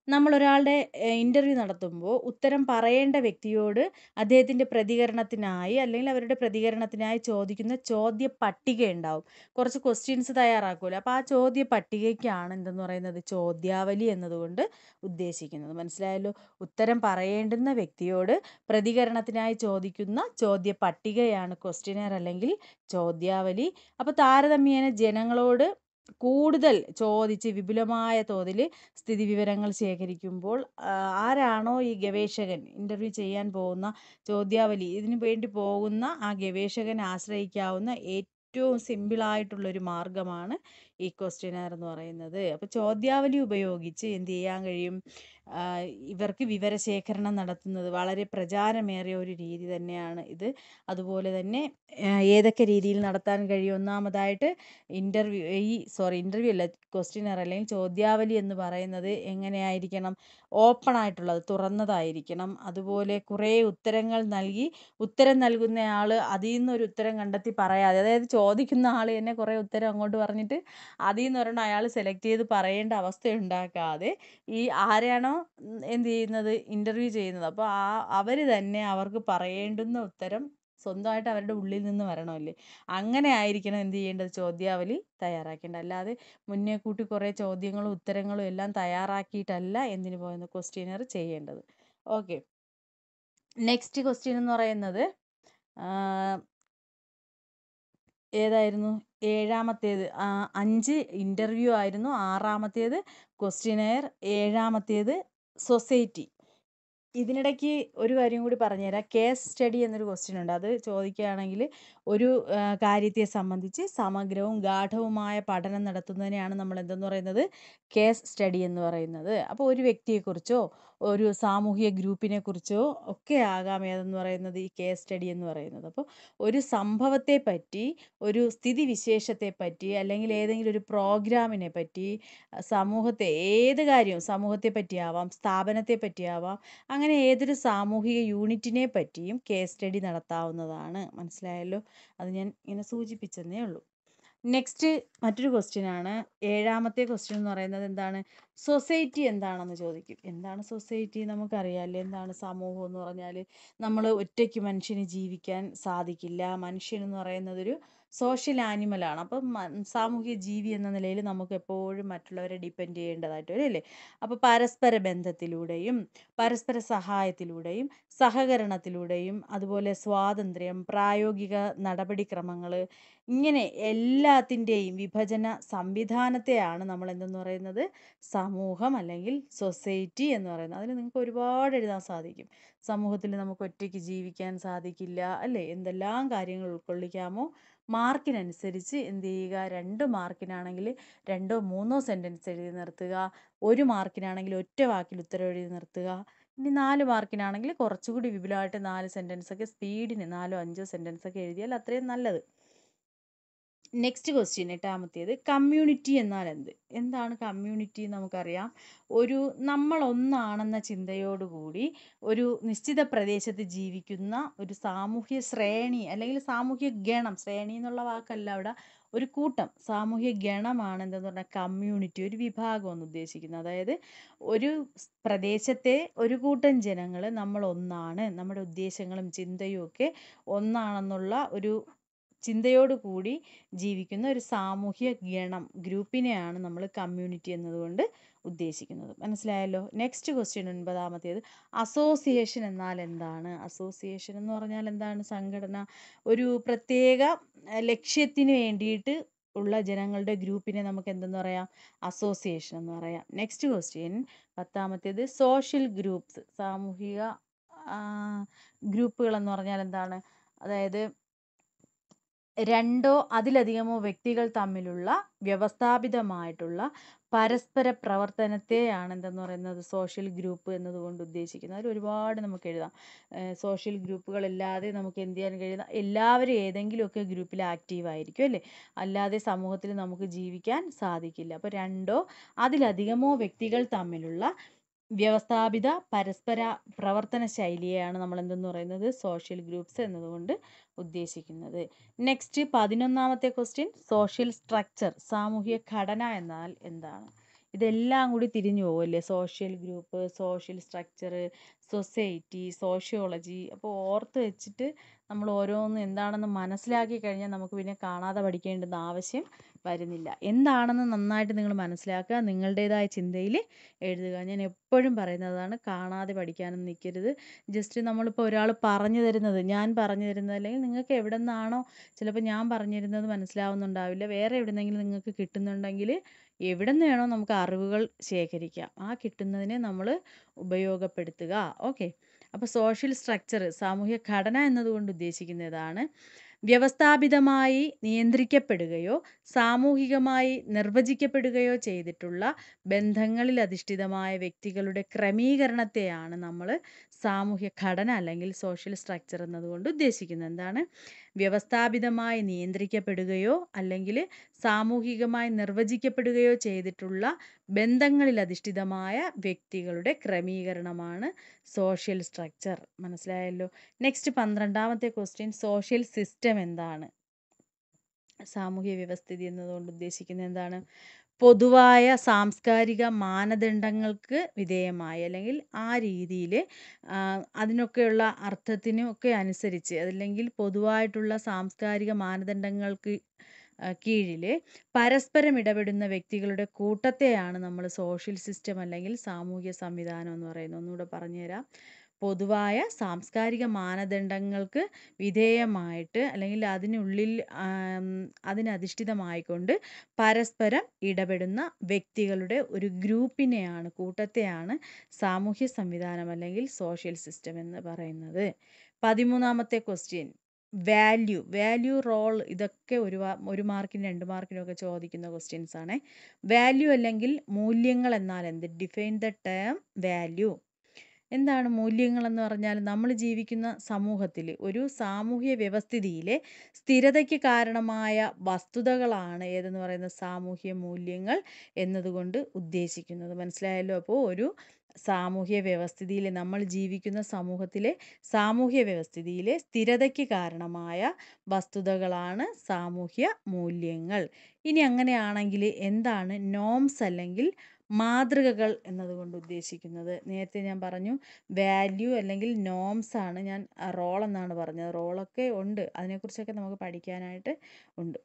നമ്മളൊരാളുടെ ഇൻ്റർവ്യൂ നടത്തുമ്പോൾ ഉത്തരം പറയേണ്ട വ്യക്തിയോട് അദ്ദേഹത്തിൻ്റെ പ്രതികരണത്തിനായി അല്ലെങ്കിൽ അവരുടെ പ്രതികരണത്തിനായി ചോദിക്കുന്ന ചോദ്യ പട്ടിക ഉണ്ടാവും കുറച്ച് ക്വസ്റ്റ്യൻസ് തയ്യാറാക്കുമല്ലോ അപ്പോൾ ആ ചോദ്യ പട്ടികയ്ക്കാണ് എന്തെന്ന് പറയുന്നത് ചോദ്യാവലി എന്നതുകൊണ്ട് ഉദ്ദേശിക്കുന്നത് മനസ്സിലായല്ലോ ഉത്തരം പറയേണ്ടുന്ന വ്യക്തിയോട് പ്രതികരണത്തിനായി ചോദിക്കുന്ന ചോദ്യ പട്ടികയാണ് ക്വസ്റ്റ്യനെയർ അല്ലെങ്കിൽ ചോദ്യാവലി അപ്പോൾ താരതമ്യേന ജനങ്ങളോട് കൂടുതൽ ചോദിച്ച് വിപുലമായ തോതിൽ സ്ഥിതിവിവരങ്ങൾ ശേഖരിക്കുമ്പോൾ ആ, ആരാണോ ഈ ഗവേഷകൻ ഇൻ്റർവ്യൂ ചെയ്യാൻ പോകുന്ന ചോദ്യാവലി ഇതിനു വേണ്ടി പോകുന്ന ആ ഗവേഷകൻ ആശ്രയിക്കാവുന്ന ഏറ്റവും സിമ്പിളായിട്ടുള്ളൊരു മാർഗ്ഗമാണ് ഈ ക്വസ്റ്റ്യനെയർ എന്ന് പറയുന്നത് അപ്പോൾ ചോദ്യാവലി ഉപയോഗിച്ച് എന്ത് ചെയ്യാൻ കഴിയും ആ, ഇവർക്ക് വിവരശേഖരണം നടത്തുന്നത് വളരെ പ്രചാരമേറിയ ഒരു രീതി തന്നെയാണ് ഇത് അതുപോലെ തന്നെ ആ, ഏതൊക്കെ രീതിയിൽ നടത്താൻ കഴിയും ഒന്നാമതായിട്ട് ഇൻ്റർവ്യൂ ഈ സോറി ഇൻ്റർവ്യൂ അല്ല ക്വസ്റ്റ്യനെയർ അല്ലെങ്കിൽ ചോദ്യാവലി എന്ന് പറയുന്നത് എങ്ങനെയായിരിക്കണം ഓപ്പൺ ആയിട്ടുള്ളത് തുറന്നതായിരിക്കണം അതുപോലെ കുറേ ഉത്തരങ്ങൾ നൽകി ഉത്തരം നൽകുന്നയാൾ അതിൽ നിന്നൊരു ഉത്തരം കണ്ടെത്തി പറയാതെ അതായത് ചോദിക്കുന്ന ആൾ തന്നെ കുറേ ഉത്തരം അങ്ങോട്ട് പറഞ്ഞിട്ട് അതിൽ നിന്ന് ഒരെണ്ണം അയാൾ സെലക്ട് ചെയ്ത് പറയേണ്ട അവസ്ഥ ഉണ്ടാക്കാതെ ഈ ആരാണോ ഉം, എന്ത് ചെയ്യുന്നത് ഇൻ്റർവ്യൂ ചെയ്യുന്നത് അപ്പോൾ ആ അവർ തന്നെ അവർക്ക് പറയേണ്ടുന്ന ഉത്തരം സ്വന്തമായിട്ട് അവരുടെ ഉള്ളിൽ നിന്ന് വരണമല്ലേ അങ്ങനെ ആയിരിക്കണം എന്ത് ചെയ്യേണ്ടത് ചോദ്യാവലി തയ്യാറാക്കേണ്ടത് അല്ലാതെ മുന്നേ കൂട്ടി കുറേ ചോദ്യങ്ങളും ഉത്തരങ്ങളും എല്ലാം തയ്യാറാക്കിയിട്ടല്ല എന്തിനു പോകുന്നത് ക്വസ്റ്റ്യനർ ചെയ്യേണ്ടത് ഓക്കെ നെക്സ്റ്റ് ക്വസ്റ്റ്യൻ എന്ന് പറയുന്നത് ആ, ഏതായിരുന്നു ഏഴാമത്തേത് ആ, അഞ്ച് ഇൻ്റർവ്യൂ ആയിരുന്നു ആറാമത്തേത് ക്വസ്റ്റ്യനെയർ ഏഴാമത്തേത് സൊസൈറ്റി ഇതിനിടയ്ക്ക് ഒരു കാര്യം കൂടി പറഞ്ഞുതരാം കേസ് സ്റ്റഡി എന്നൊരു ക്വസ്റ്റ്യൻ ഉണ്ട് അത് ചോദിക്കുകയാണെങ്കിൽ ഒരു ആ, കാര്യത്തെ സംബന്ധിച്ച് സമഗ്രവും ഗാഠവുമായ പഠനം നടത്തുന്നതിനെയാണ് നമ്മൾ എന്തെന്ന് പറയുന്നത് കേസ് സ്റ്റഡി എന്ന് പറയുന്നത് അപ്പോൾ ഒരു വ്യക്തിയെക്കുറിച്ചോ ഒരു സാമൂഹിക ഗ്രൂപ്പിനെ കുറിച്ചോ ഒക്കെ ആകാം ഏതെന്ന് പറയുന്നത് ഈ കേസ് സ്റ്റഡി എന്ന് പറയുന്നത് അപ്പോൾ ഒരു സംഭവത്തെ പറ്റി ഒരു സ്ഥിതി വിശേഷത്തെ പറ്റി അല്ലെങ്കിൽ ഏതെങ്കിലും ഒരു പ്രോഗ്രാമിനെ പറ്റി സമൂഹത്തെ ഏത് കാര്യവും സമൂഹത്തെ പറ്റിയാവാം സ്ഥാപനത്തെ പറ്റിയാവാം അങ്ങനെ ഏതൊരു സാമൂഹിക യൂണിറ്റിനെ പറ്റിയും കേസ് സ്റ്റഡി നടത്താവുന്നതാണ് മനസ്സിലായല്ലോ അത് ഞാൻ ഇങ്ങനെ സൂചിപ്പിച്ചെന്നേ ഉള്ളൂ നെക്സ്റ്റ് മറ്റൊരു ക്വസ്റ്റ്യൻ ആണ് ഏഴാമത്തെ ക്വസ്റ്റ്യൻ എന്ന് പറയുന്നത് എന്താണ് സൊസൈറ്റി എന്താണെന്ന് ചോദിക്കും എന്താണ് സൊസൈറ്റി നമുക്കറിയാമല്ലേ എന്താണ് സമൂഹം എന്ന് പറഞ്ഞാൽ നമ്മൾ ഒറ്റയ്ക്ക് മനുഷ്യന് ജീവിക്കാൻ സാധിക്കില്ല മനുഷ്യൻ എന്ന് പറയുന്നത് ഒരു സോഷ്യൽ ആനിമലാണ് അപ്പം മ- സാമൂഹിക ജീവി എന്ന നിലയിൽ നമുക്ക് എപ്പോഴും മറ്റുള്ളവരെ ഡിപ്പെൻഡ് ചെയ്യേണ്ടതായിട്ട് വരും അല്ലേ അപ്പോൾ പരസ്പര ബന്ധത്തിലൂടെയും പരസ്പര സഹായത്തിലൂടെയും സഹകരണത്തിലൂടെയും അതുപോലെ സ്വാതന്ത്ര്യം പ്രായോഗിക നടപടിക്രമങ്ങൾ ഇങ്ങനെ എല്ലാത്തിൻ്റെയും വിഭജന സംവിധാനത്തെയാണ് നമ്മൾ എന്തെന്ന് പറയുന്നത് സമൂഹം അല്ലെങ്കിൽ സൊസൈറ്റി എന്ന് പറയുന്നത് അതിൽ നിങ്ങൾക്ക് ഒരുപാട് എഴുതാൻ സാധിക്കും സമൂഹത്തിൽ നമുക്ക് ഒറ്റയ്ക്ക് ജീവിക്കാൻ സാധിക്കില്ല അല്ലേ എന്തെല്ലാം കാര്യങ്ങൾ ഉൾക്കൊള്ളിക്കാമോ മാർക്കിനനുസരിച്ച് എന്ത് ചെയ്യുക രണ്ട് മാർക്കിനാണെങ്കിൽ രണ്ടോ മൂന്നോ സെൻറ്റൻസ് എഴുതി നിർത്തുക ഒരു മാർക്കിനാണെങ്കിൽ ഒറ്റ വാക്കിൽ ഉത്തരം എഴുതി നിർത്തുക ഇനി നാല് മാർക്കിനാണെങ്കിൽ കുറച്ചുകൂടി വിപുലമായിട്ട് നാല് സെൻറ്റൻസ് ഒക്കെ സ്പീഡിന് നാലോ അഞ്ചോ സെൻറ്റൻസ് ഒക്കെ എഴുതിയാൽ അത്രയും നല്ലത് നെക്സ്റ്റ് ക്വസ്റ്റ്യൻ എട്ടാമത്തേത് കമ്മ്യൂണിറ്റി എന്നാൽ എന്ത് എന്താണ് കമ്മ്യൂണിറ്റി നമുക്കറിയാം ഒരു നമ്മൾ ഒന്നാണെന്ന ചിന്തയോടുകൂടി ഒരു നിശ്ചിത പ്രദേശത്ത് ജീവിക്കുന്ന ഒരു സാമൂഹ്യ ശ്രേണി അല്ലെങ്കിൽ സാമൂഹ്യ ഗണം ശ്രേണി എന്നുള്ള വാക്കല്ല അവിടെ ഒരു കൂട്ടം സാമൂഹ്യ ഗണമാണ് എന്തെന്ന് പറഞ്ഞാൽ കമ്മ്യൂണിറ്റി ഒരു വിഭാഗം എന്ന് ഉദ്ദേശിക്കുന്നത് അതായത് ഒരു സ് പ്രദേശത്തെ ഒരു കൂട്ടം ജനങ്ങൾ നമ്മൾ ഒന്നാണ് നമ്മുടെ ഉദ്ദേശങ്ങളും ചിന്തയും ഒക്കെ ഒന്നാണെന്നുള്ള ഒരു ചിന്തയോട് കൂടി ജീവിക്കുന്ന ഒരു സാമൂഹ്യ ഗണം ഗ്രൂപ്പിനെയാണ് നമ്മൾ കമ്മ്യൂണിറ്റി എന്നതുകൊണ്ട് ഉദ്ദേശിക്കുന്നത് മനസ്സിലായല്ലോ നെക്സ്റ്റ് ക്വസ്റ്റ്യൻ ഒൻപതാമത്തേത് അസോസിയേഷൻ എന്നാൽ എന്താണ് അസോസിയേഷൻ എന്ന് പറഞ്ഞാൽ എന്താണ് സംഘടന ഒരു പ്രത്യേക അഹ് ലക്ഷ്യത്തിന് വേണ്ടിയിട്ട് ഉള്ള ജനങ്ങളുടെ ഗ്രൂപ്പിനെ നമുക്ക് എന്തെന്ന് പറയാം അസോസിയേഷൻ എന്ന് പറയാം നെക്സ്റ്റ് ക്വസ്റ്റ്യൻ പത്താമത്തേത് സോഷ്യൽ ഗ്രൂപ്പ്സ് സാമൂഹിക ഗ്രൂപ്പുകൾ എന്ന് പറഞ്ഞാൽ എന്താണ് അതായത് രണ്ടോ അതിലധികമോ വ്യക്തികൾ തമ്മിലുള്ള വ്യവസ്ഥാപിതമായിട്ടുള്ള പരസ്പര പ്രവർത്തനത്തെയാണ് എന്തെന്ന് പറയുന്നത് സോഷ്യൽ ഗ്രൂപ്പ് എന്നതുകൊണ്ട് ഉദ്ദേശിക്കുന്നത് അതിൽ ഒരുപാട് നമുക്ക് എഴുതാം സോഷ്യൽ ഗ്രൂപ്പുകളില്ലാതെ നമുക്ക് എന്ത് ചെയ്യാൻ കഴിയുന്ന എല്ലാവരും ഏതെങ്കിലുമൊക്കെ ഗ്രൂപ്പിൽ ആക്റ്റീവ് ആയിരിക്കും അല്ലേ അല്ലാതെ സമൂഹത്തിൽ നമുക്ക് ജീവിക്കാൻ സാധിക്കില്ല അപ്പോൾ രണ്ടോ അതിലധികമോ വ്യക്തികൾ തമ്മിലുള്ള വ്യവസ്ഥാപിത പരസ്പര പ്രവർത്തന ശൈലിയെയാണ് നമ്മൾ എന്തെന്ന് പറയുന്നത് സോഷ്യൽ ഗ്രൂപ്പ്സ് എന്നതുകൊണ്ട് ഉദ്ദേശിക്കുന്നത് നെക്സ്റ്റ് പതിനൊന്നാമത്തെ ക്വസ്റ്റ്യൻ സോഷ്യൽ സ്ട്രക്ചർ സാമൂഹിക ഘടന എന്നാൽ എന്താണ് ഇതെല്ലാം കൂടി തിരിഞ്ഞു പോകുമല്ലേ social group social structure society sociology അപ്പോൾ ഓർത്ത് വെച്ചിട്ട് നമ്മൾ ഓരോന്നും എന്താണെന്ന് മനസ്സിലാക്കി കഴിഞ്ഞാൽ നമുക്ക് പിന്നെ കാണാതെ പഠിക്കേണ്ടുന്ന ആവശ്യം വരുന്നില്ല എന്താണെന്ന് നന്നായിട്ട് നിങ്ങൾ മനസ്സിലാക്കുക നിങ്ങളുടേതായ ചിന്തയിൽ എഴുതുക ഞാൻ എപ്പോഴും പറയുന്നതാണ് കാണാതെ പഠിക്കാനൊന്നും നിൽക്കരുത് ജസ്റ്റ് നമ്മളിപ്പോൾ ഒരാൾ പറഞ്ഞു തരുന്നത് ഞാൻ പറഞ്ഞു തരുന്നത് അല്ലെങ്കിൽ നിങ്ങൾക്ക് എവിടെ നിന്നാണോ ചിലപ്പോൾ ഞാൻ പറഞ്ഞു തരുന്നത് മനസ്സിലാവുന്നുണ്ടാവില്ല വേറെ എവിടെന്നെങ്കിലും നിങ്ങൾക്ക് കിട്ടുന്നുണ്ടെങ്കിൽ എവിടെ നിന്ന് വേണോ നമുക്ക് അറിവുകൾ ശേഖരിക്കാം ആ കിട്ടുന്നതിനെ നമ്മൾ ഉപയോഗപ്പെടുത്തുക ഓക്കെ അപ്പോൾ സോഷ്യൽ സ്ട്രക്ചർ സാമൂഹ്യ ഘടന എന്നതുകൊണ്ട് ഉദ്ദേശിക്കുന്നതാണ് വ്യവസ്ഥാപിതമായി നിയന്ത്രിക്കപ്പെടുകയോ സാമൂഹികമായി നിർവചിക്കപ്പെടുകയോ ചെയ്തിട്ടുള്ള ബന്ധങ്ങളിൽ അധിഷ്ഠിതമായ വ്യക്തികളുടെ ക്രമീകരണത്തെയാണ് നമ്മൾ സാമൂഹ്യ ഘടന അല്ലെങ്കിൽ സോഷ്യൽ സ്ട്രക്ചർ എന്നതുകൊണ്ട് ഉദ്ദേശിക്കുന്നത് എന്താണ് വ്യവസ്ഥാപിതമായി നിയന്ത്രിക്കപ്പെടുകയോ അല്ലെങ്കിൽ സാമൂഹികമായി നിർവചിക്കപ്പെടുകയോ ചെയ്തിട്ടുള്ള ബന്ധങ്ങളിൽ അധിഷ്ഠിതമായ വ്യക്തികളുടെ ക്രമീകരണമാണ് സോഷ്യൽ സ്ട്രക്ചർ മനസ്സിലായല്ലോ നെക്സ്റ്റ് പന്ത്രണ്ടാമത്തെ ക്വസ്റ്റ്യൻ സോഷ്യൽ സിസ്റ്റം എന്താണ് സാമൂഹ്യ വ്യവസ്ഥിതി എന്നതുകൊണ്ട് ഉദ്ദേശിക്കുന്നത് എന്താണ് പൊതുവായ സാംസ്കാരിക മാനദണ്ഡങ്ങൾക്ക് വിധേയമായി അല്ലെങ്കിൽ ആ രീതിയിൽ അതിനൊക്കെയുള്ള അർത്ഥത്തിനൊക്കെ അനുസരിച്ച് അതല്ലെങ്കിൽ പൊതുവായിട്ടുള്ള സാംസ്കാരിക മാനദണ്ഡങ്ങൾക്ക് കീഴിൽ പരസ്പരം ഇടപെടുന്ന വ്യക്തികളുടെ കൂട്ടത്തെയാണ് നമ്മൾ സോഷ്യൽ സിസ്റ്റം അല്ലെങ്കിൽ സാമൂഹ്യ സംവിധാനം എന്ന് പറയുന്നത് ഒന്നുകൂടെ പറഞ്ഞുതരാം പൊതുവായ സാംസ്കാരിക മാനദണ്ഡങ്ങൾക്ക് വിധേയമായിട്ട് അല്ലെങ്കിൽ അതിനുള്ളിൽ അതിനധിഷ്ഠിതമായിക്കൊണ്ട് പരസ്പരം ഇടപെടുന്ന വ്യക്തികളുടെ ഒരു ഗ്രൂപ്പിനെയാണ് കൂട്ടത്തെയാണ് സാമൂഹ്യ സംവിധാനം അല്ലെങ്കിൽ സോഷ്യൽ സിസ്റ്റം എന്ന് പറയുന്നത് പതിമൂന്നാമത്തെ ക്വസ്റ്റ്യൻ വാല്യൂ വാല്യൂ റോൾ ഇതൊക്കെ ഒരു ഒരു മാർക്കിന് രണ്ട് മാർക്കിനും ഒക്കെ ചോദിക്കുന്ന ക്വസ്റ്റ്യൻസ് ആണ് വാല്യൂ അല്ലെങ്കിൽ മൂല്യങ്ങൾ എന്നാൽ എന്ത് ഡിഫൈൻ ദ ടേം വാല്യൂ എന്താണ് മൂല്യങ്ങൾ എന്ന് പറഞ്ഞാൽ നമ്മൾ ജീവിക്കുന്ന സമൂഹത്തിൽ ഒരു സാമൂഹ്യ വ്യവസ്ഥിതിയിലെ സ്ഥിരതയ്ക്ക് കാരണമായ വസ്തുതകളാണ് ഏതെന്ന് പറയുന്ന സാമൂഹ്യ മൂല്യങ്ങൾ എന്നതുകൊണ്ട് ഉദ്ദേശിക്കുന്നത് മനസ്സിലായല്ലോ അപ്പോൾ ഒരു സാമൂഹ്യ വ്യവസ്ഥിതിയിൽ നമ്മൾ ജീവിക്കുന്ന സമൂഹത്തിലെ സാമൂഹ്യ വ്യവസ്ഥിതിയിലെ സ്ഥിരതയ്ക്ക് കാരണമായ വസ്തുതകളാണ് സാമൂഹ്യ മൂല്യങ്ങൾ ഇനി അങ്ങനെയാണെങ്കിൽ എന്താണ് നോംസ് അല്ലെങ്കിൽ മാതൃകകൾ എന്നതുകൊണ്ട് ഉദ്ദേശിക്കുന്നത് നേരത്തെ ഞാൻ പറഞ്ഞു വാല്യൂ അല്ലെങ്കിൽ നോംസ് ആണ് ഞാൻ റോൾ എന്നാണ് പറഞ്ഞത് റോളൊക്കെ ഉണ്ട് അതിനെക്കുറിച്ചൊക്കെ നമുക്ക് പഠിക്കാനായിട്ട് ഉണ്ട്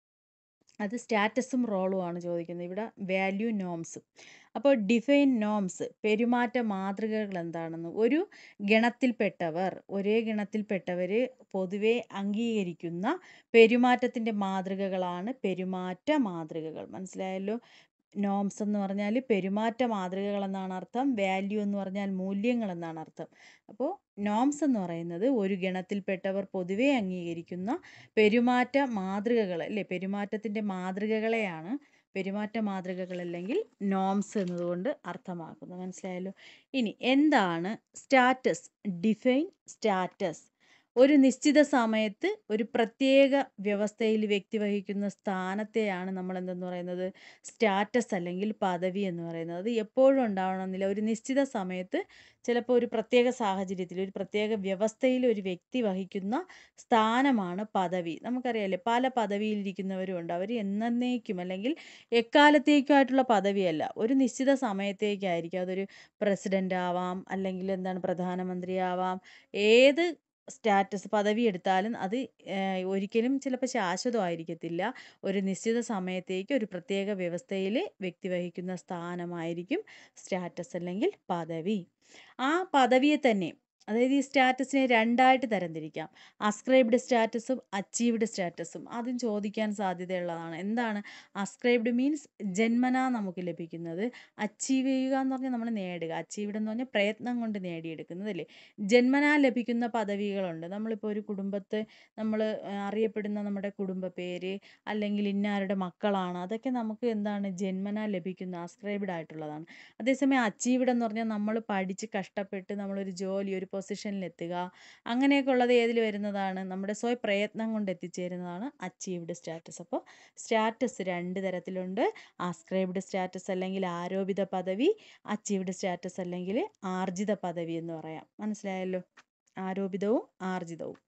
അത് സ്റ്റാറ്റസും റോളും ആണ് ചോദിക്കുന്നത് ഇവിടെ വാല്യൂ നോംസ് അപ്പോൾ ഡിഫൈൻ നോംസ് പെരുമാറ്റ മാതൃകകൾ എന്താണെന്ന് ഒരു ഗണത്തിൽപ്പെട്ടവർ ഒരേ ഗണത്തിൽപ്പെട്ടവർ പൊതുവെ അംഗീകരിക്കുന്ന പെരുമാറ്റത്തിൻ്റെ മാതൃകകളാണ് പെരുമാറ്റ മാതൃകകൾ മനസ്സിലായല്ലോ നോംസ് എന്ന് പറഞ്ഞാൽ പെരുമാറ്റ മാതൃകകൾ എന്നാണ് അർത്ഥം വാല്യൂ എന്ന് പറഞ്ഞാൽ മൂല്യങ്ങൾ എന്നാണ് അർത്ഥം അപ്പോൾ നോംസ് എന്ന് പറയുന്നത് ഒരു ഗണത്തിൽപ്പെട്ടവർ പൊതുവെ അംഗീകരിക്കുന്ന പെരുമാറ്റ മാതൃകകൾ അല്ലേ പെരുമാറ്റത്തിൻ്റെ മാതൃകകളെയാണ് പെരുമാറ്റ മാതൃകകൾ അല്ലെങ്കിൽ നോംസ് എന്നതുകൊണ്ട് അർത്ഥമാക്കുന്നത് മനസ്സിലായല്ലോ ഇനി എന്താണ് സ്റ്റാറ്റസ് ഡിഫൈൻ സ്റ്റാറ്റസ് ഒരു നിശ്ചിത സമയത്ത് ഒരു പ്രത്യേക വ്യവസ്ഥയിൽ വ്യക്തി വഹിക്കുന്ന സ്ഥാനത്തെയാണ് നമ്മൾ എന്തെന്ന് പറയുന്നത് സ്റ്റാറ്റസ് അല്ലെങ്കിൽ പദവി എന്ന് പറയുന്നത് അത് എപ്പോഴും ഉണ്ടാവണമെന്നില്ല ഒരു നിശ്ചിത സമയത്ത് ചിലപ്പോൾ ഒരു പ്രത്യേക സാഹചര്യത്തിൽ ഒരു പ്രത്യേക വ്യവസ്ഥയിൽ ഒരു വ്യക്തി വഹിക്കുന്ന സ്ഥാനമാണ് പദവി നമുക്കറിയാലേ പല പദവിയിലിരിക്കുന്നവരും ഉണ്ട് അവർ എന്നേക്കും അല്ലെങ്കിൽ എക്കാലത്തേക്കുമായിട്ടുള്ള പദവിയല്ല ഒരു നിശ്ചിത സമയത്തേക്കായിരിക്കും അതൊരു പ്രസിഡൻ്റ് ആവാം അല്ലെങ്കിൽ എന്താണ് പ്രധാനമന്ത്രി ആവാം ഏത് സ്റ്റാറ്റസ് പദവി എടുത്താലും അത് ഒരിക്കലും ചിലപ്പോൾ ശാശ്വതമായിരിക്കത്തില്ല ഒരു നിശ്ചിത സമയത്തേക്ക് ഒരു പ്രത്യേക വ്യവസ്ഥയിൽ വ്യക്തി വഹിക്കുന്ന സ്ഥാനമായിരിക്കും സ്റ്റാറ്റസ് അല്ലെങ്കിൽ പദവി ആ പദവിയെ തന്നെ അതായത് ഈ സ്റ്റാറ്റസിനെ രണ്ടായിട്ട് തരംതിരിക്കാം അസ്ക്രൈബ്ഡ് സ്റ്റാറ്റസും അച്ചീവ്ഡ് സ്റ്റാറ്റസും അതും ചോദിക്കാൻ സാധ്യതയുള്ളതാണ് എന്താണ് അസ്ക്രൈബ്ഡ് മീൻസ് ജന്മനാ നമുക്ക് ലഭിക്കുന്നത് അച്ചീവ് ചെയ്യുക എന്ന് പറഞ്ഞാൽ നമ്മൾ നേടുക അച്ചീവ്ഡ് എന്ന് പറഞ്ഞാൽ പ്രയത്നം കൊണ്ട് നേടിയെടുക്കുന്നത് അല്ലേ ജന്മനാ ലഭിക്കുന്ന പദവികളുണ്ട് നമ്മളിപ്പോൾ ഒരു കുടുംബത്തെ നമ്മൾ അറിയപ്പെടുന്ന നമ്മുടെ കുടുംബ പേര് അല്ലെങ്കിൽ ഇന്നാരുടെ മക്കളാണ് അതൊക്കെ നമുക്ക് എന്താണ് ജന്മനാ ലഭിക്കുന്ന അസ്ക്രൈബ്ഡ് ആയിട്ടുള്ളതാണ് അതേസമയം അച്ചീവ്ഡ് എന്ന് പറഞ്ഞാൽ നമ്മൾ പഠിച്ച് കഷ്ടപ്പെട്ട് നമ്മളൊരു ജോലി ഒരു പൊസിഷനിലെത്തുക അങ്ങനെയൊക്കെ ഉള്ളത് ഏതിൽ വരുന്നതാണ് നമ്മുടെ സ്വയം പ്രയത്നം കൊണ്ട് എത്തിച്ചേരുന്നതാണ് അച്ചീവ്ഡ് സ്റ്റാറ്റസ് അപ്പോൾ സ്റ്റാറ്റസ് രണ്ട് തരത്തിലുണ്ട് ആസ്ക്രൈബ്ഡ് സ്റ്റാറ്റസ് അല്ലെങ്കിൽ ആരോപിത പദവി അച്ചീവ്ഡ് സ്റ്റാറ്റസ് അല്ലെങ്കിൽ ആർജിത പദവി എന്ന് പറയാം മനസ്സിലായല്ലോ ആരോപിതവും ആർജിതവും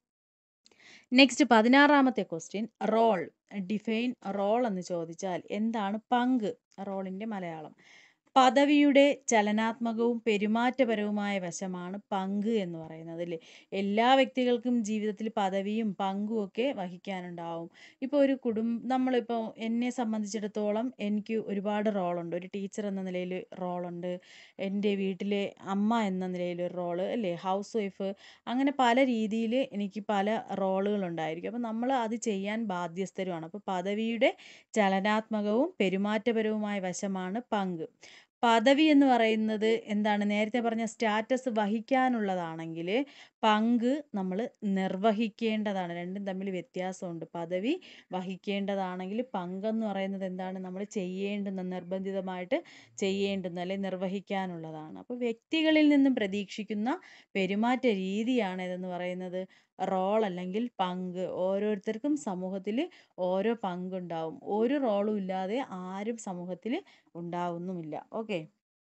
നെക്സ്റ്റ് പതിനാറാമത്തെ ക്വസ്റ്റ്യൻ റോൾ ഡിഫൈൻ റോൾ എന്ന് ചോദിച്ചാൽ എന്താണ് പങ്ക് റോളിൻ്റെ മലയാളം പദവിയുടെ ചലനാത്മകവും പെരുമാറ്റപരവുമായ വശമാണ് പങ്ക് എന്ന് പറയുന്നത് അല്ലേ എല്ലാ വ്യക്തികൾക്കും ജീവിതത്തിൽ പദവിയും പങ്കും ഒക്കെ വഹിക്കാനുണ്ടാവും ഇപ്പോൾ ഒരു കുടും നമ്മളിപ്പോൾ എന്നെ സംബന്ധിച്ചിടത്തോളം എനിക്ക് ഒരുപാട് റോളുണ്ട് ഒരു ടീച്ചർ എന്ന നിലയിൽ റോളുണ്ട് എൻ്റെ വീട്ടിലെ അമ്മ എന്ന നിലയിൽ ഒരു റോള് അല്ലേ ഹൗസ് വൈഫ് അങ്ങനെ പല രീതിയിൽ എനിക്ക് പല റോളുകളുണ്ടായിരിക്കും അപ്പോൾ നമ്മൾ അത് ചെയ്യാൻ ബാധ്യസ്ഥരുമാണ് അപ്പോൾ പദവിയുടെ ചലനാത്മകവും പെരുമാറ്റപരവുമായ വശമാണ് പങ്ക് പദവി എന്ന് പറയുന്നത് എന്താണ് നേരത്തെ പറഞ്ഞ സ്റ്റാറ്റസ് വഹിക്കാനുള്ളതാണെങ്കിൽ പങ്ക് നമ്മൾ നിർവഹിക്കേണ്ടതാണ് രണ്ടും തമ്മിൽ വ്യത്യാസമുണ്ട് പദവി വഹിക്കേണ്ടതാണെങ്കിൽ പങ്കെന്ന് പറയുന്നത് എന്താണ് നമ്മൾ ചെയ്യേണ്ടുന്ന നിർബന്ധിതമായിട്ട് ചെയ്യേണ്ടുന്ന അല്ലെങ്കിൽ നിർവഹിക്കാനുള്ളതാണ് അപ്പോൾ വ്യക്തികളിൽ നിന്നും പ്രതീക്ഷിക്കുന്ന പെരുമാറ്റ രീതിയാണ് ഇതെന്ന് പറയുന്നത് റോൾ അല്ലെങ്കിൽ പങ്ക് ഓരോരുത്തർക്കും സമൂഹത്തിൽ ഓരോ പങ്കുണ്ടാവും ഒരു റോളും ഇല്ലാതെ ആരും സമൂഹത്തിൽ ഉണ്ടാവുന്നുമില്ല ഓക്കെ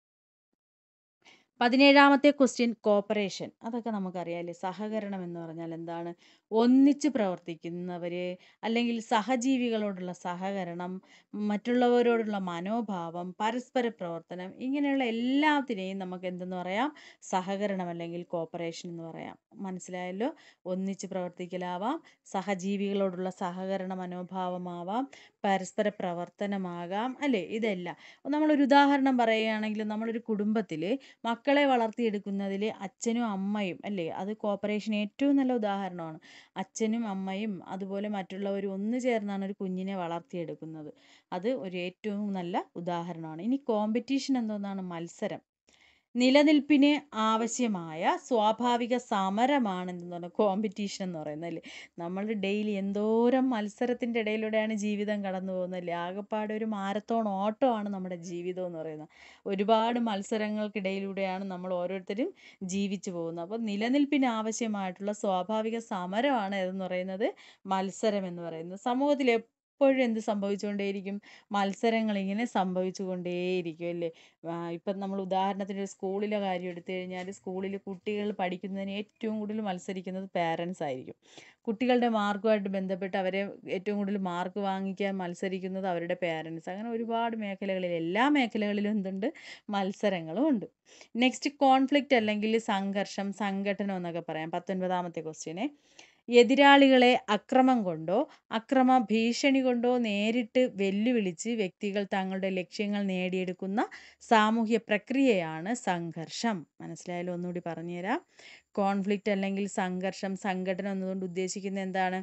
പതിനേഴാമത്തെ ക്വസ്റ്റ്യൻ കോപ്പറേഷൻ അതൊക്കെ നമുക്കറിയാമല്ലേ സഹകരണം എന്ന് പറഞ്ഞാൽ എന്താണ് ഒന്നിച്ച് പ്രവർത്തിക്കുന്നവർ അല്ലെങ്കിൽ സഹജീവികളോടുള്ള സഹകരണം മറ്റുള്ളവരോടുള്ള മനോഭാവം പരസ്പര പ്രവർത്തനം ഇങ്ങനെയുള്ള എല്ലാത്തിനെയും നമുക്ക് എന്തെന്ന് പറയാം സഹകരണം അല്ലെങ്കിൽ കോപ്പറേഷൻ എന്ന് പറയാം മനസ്സിലായല്ലോ ഒന്നിച്ച് പ്രവർത്തിക്കലാവാം സഹജീവികളോടുള്ള സഹകരണ മനോഭാവമാവാം പരസ്പര പ്രവർത്തനമാകാം അല്ലേ ഇതെല്ലാം നമ്മളൊരു ഉദാഹരണം പറയുകയാണെങ്കിൽ നമ്മളൊരു കുടുംബത്തിൽ മക്കളെ വളർത്തിയെടുക്കുന്നതിൽ അച്ഛനും അമ്മയും അല്ലേ അത് കോപ്പറേഷൻ ഏറ്റവും നല്ല ഉദാഹരണമാണ് അച്ഛനും അമ്മയും അതുപോലെ മറ്റുള്ളവരും ഒന്നു ചേർന്നാണ് ഒരു കുഞ്ഞിനെ വളർത്തിയെടുക്കുന്നത് അത് ഒരു ഏറ്റവും നല്ല ഉദാഹരണമാണ് ഇനി കോമ്പറ്റീഷൻ എന്തോന്നാണ് മത്സരം നിലനിൽപ്പിന് ആവശ്യമായ സ്വാഭാവിക സമരമാണ് എന്തെന്ന് പറഞ്ഞാൽ കോമ്പറ്റീഷൻ എന്ന് പറയുന്നത് അല്ലേ നമ്മൾ ഡെയിലി എന്തോരം മത്സരത്തിൻ്റെ ഇടയിലൂടെയാണ് ജീവിതം കടന്നു പോകുന്നത് അല്ലേ ആകെപ്പാടെ ഒരു മാരത്തോൺ ഓട്ടമാണ് നമ്മുടെ ജീവിതം എന്ന് പറയുന്നത് ഒരുപാട് മത്സരങ്ങൾക്കിടയിലൂടെയാണ് നമ്മൾ ഓരോരുത്തരും ജീവിച്ചു പോകുന്നത് അപ്പോൾ നിലനിൽപ്പിന് ആവശ്യമായിട്ടുള്ള സ്വാഭാവിക സമരമാണ് ഇതെന്ന് പറയുന്നത് മത്സരം എന്ന് പറയുന്നത് സമൂഹത്തിൽ എപ്പോഴും എന്ത് സംഭവിച്ചുകൊണ്ടേയിരിക്കും മത്സരങ്ങൾ ഇങ്ങനെ സംഭവിച്ചു കൊണ്ടേയിരിക്കും അല്ലേ ഇപ്പം നമ്മൾ ഉദാഹരണത്തിന് ഒരു സ്കൂളിലെ കാര്യം എടുത്തു കഴിഞ്ഞാൽ സ്കൂളിൽ കുട്ടികൾ പഠിക്കുന്നതിന് ഏറ്റവും കൂടുതൽ മത്സരിക്കുന്നത് പാരൻസ് ആയിരിക്കും കുട്ടികളുടെ മാർക്കുമായിട്ട് ബന്ധപ്പെട്ട് അവരെ ഏറ്റവും കൂടുതൽ മാർക്ക് വാങ്ങിക്കാൻ മത്സരിക്കുന്നത് അവരുടെ പാരൻസ് അങ്ങനെ ഒരുപാട് മേഖലകളിൽ എല്ലാ മേഖലകളിലും എന്തുണ്ട് മത്സരങ്ങളും ഉണ്ട് നെക്സ്റ്റ് കോൺഫ്ലിക്റ്റ് അല്ലെങ്കിൽ സംഘർഷം സംഘടനം എന്നൊക്കെ പറയാം പത്തൊൻപതാമത്തെ ക്വസ്റ്റ്യനെ എതിരാളികളെ അക്രമം കൊണ്ടോ അക്രമ ഭീഷണി കൊണ്ടോ നേരിട്ട് വെല്ലുവിളിച്ച് വ്യക്തികൾ തങ്ങളുടെ ലക്ഷ്യങ്ങൾ നേടിയെടുക്കുന്ന സാമൂഹ്യ പ്രക്രിയയാണ് സംഘർഷം മനസ്സിലായാലും ഒന്നുകൂടി പറഞ്ഞുതരാം കോൺഫ്ലിക്റ്റ് അല്ലെങ്കിൽ സംഘർഷം സംഘടന എന്നതുകൊണ്ട് ഉദ്ദേശിക്കുന്നത് എന്താണ്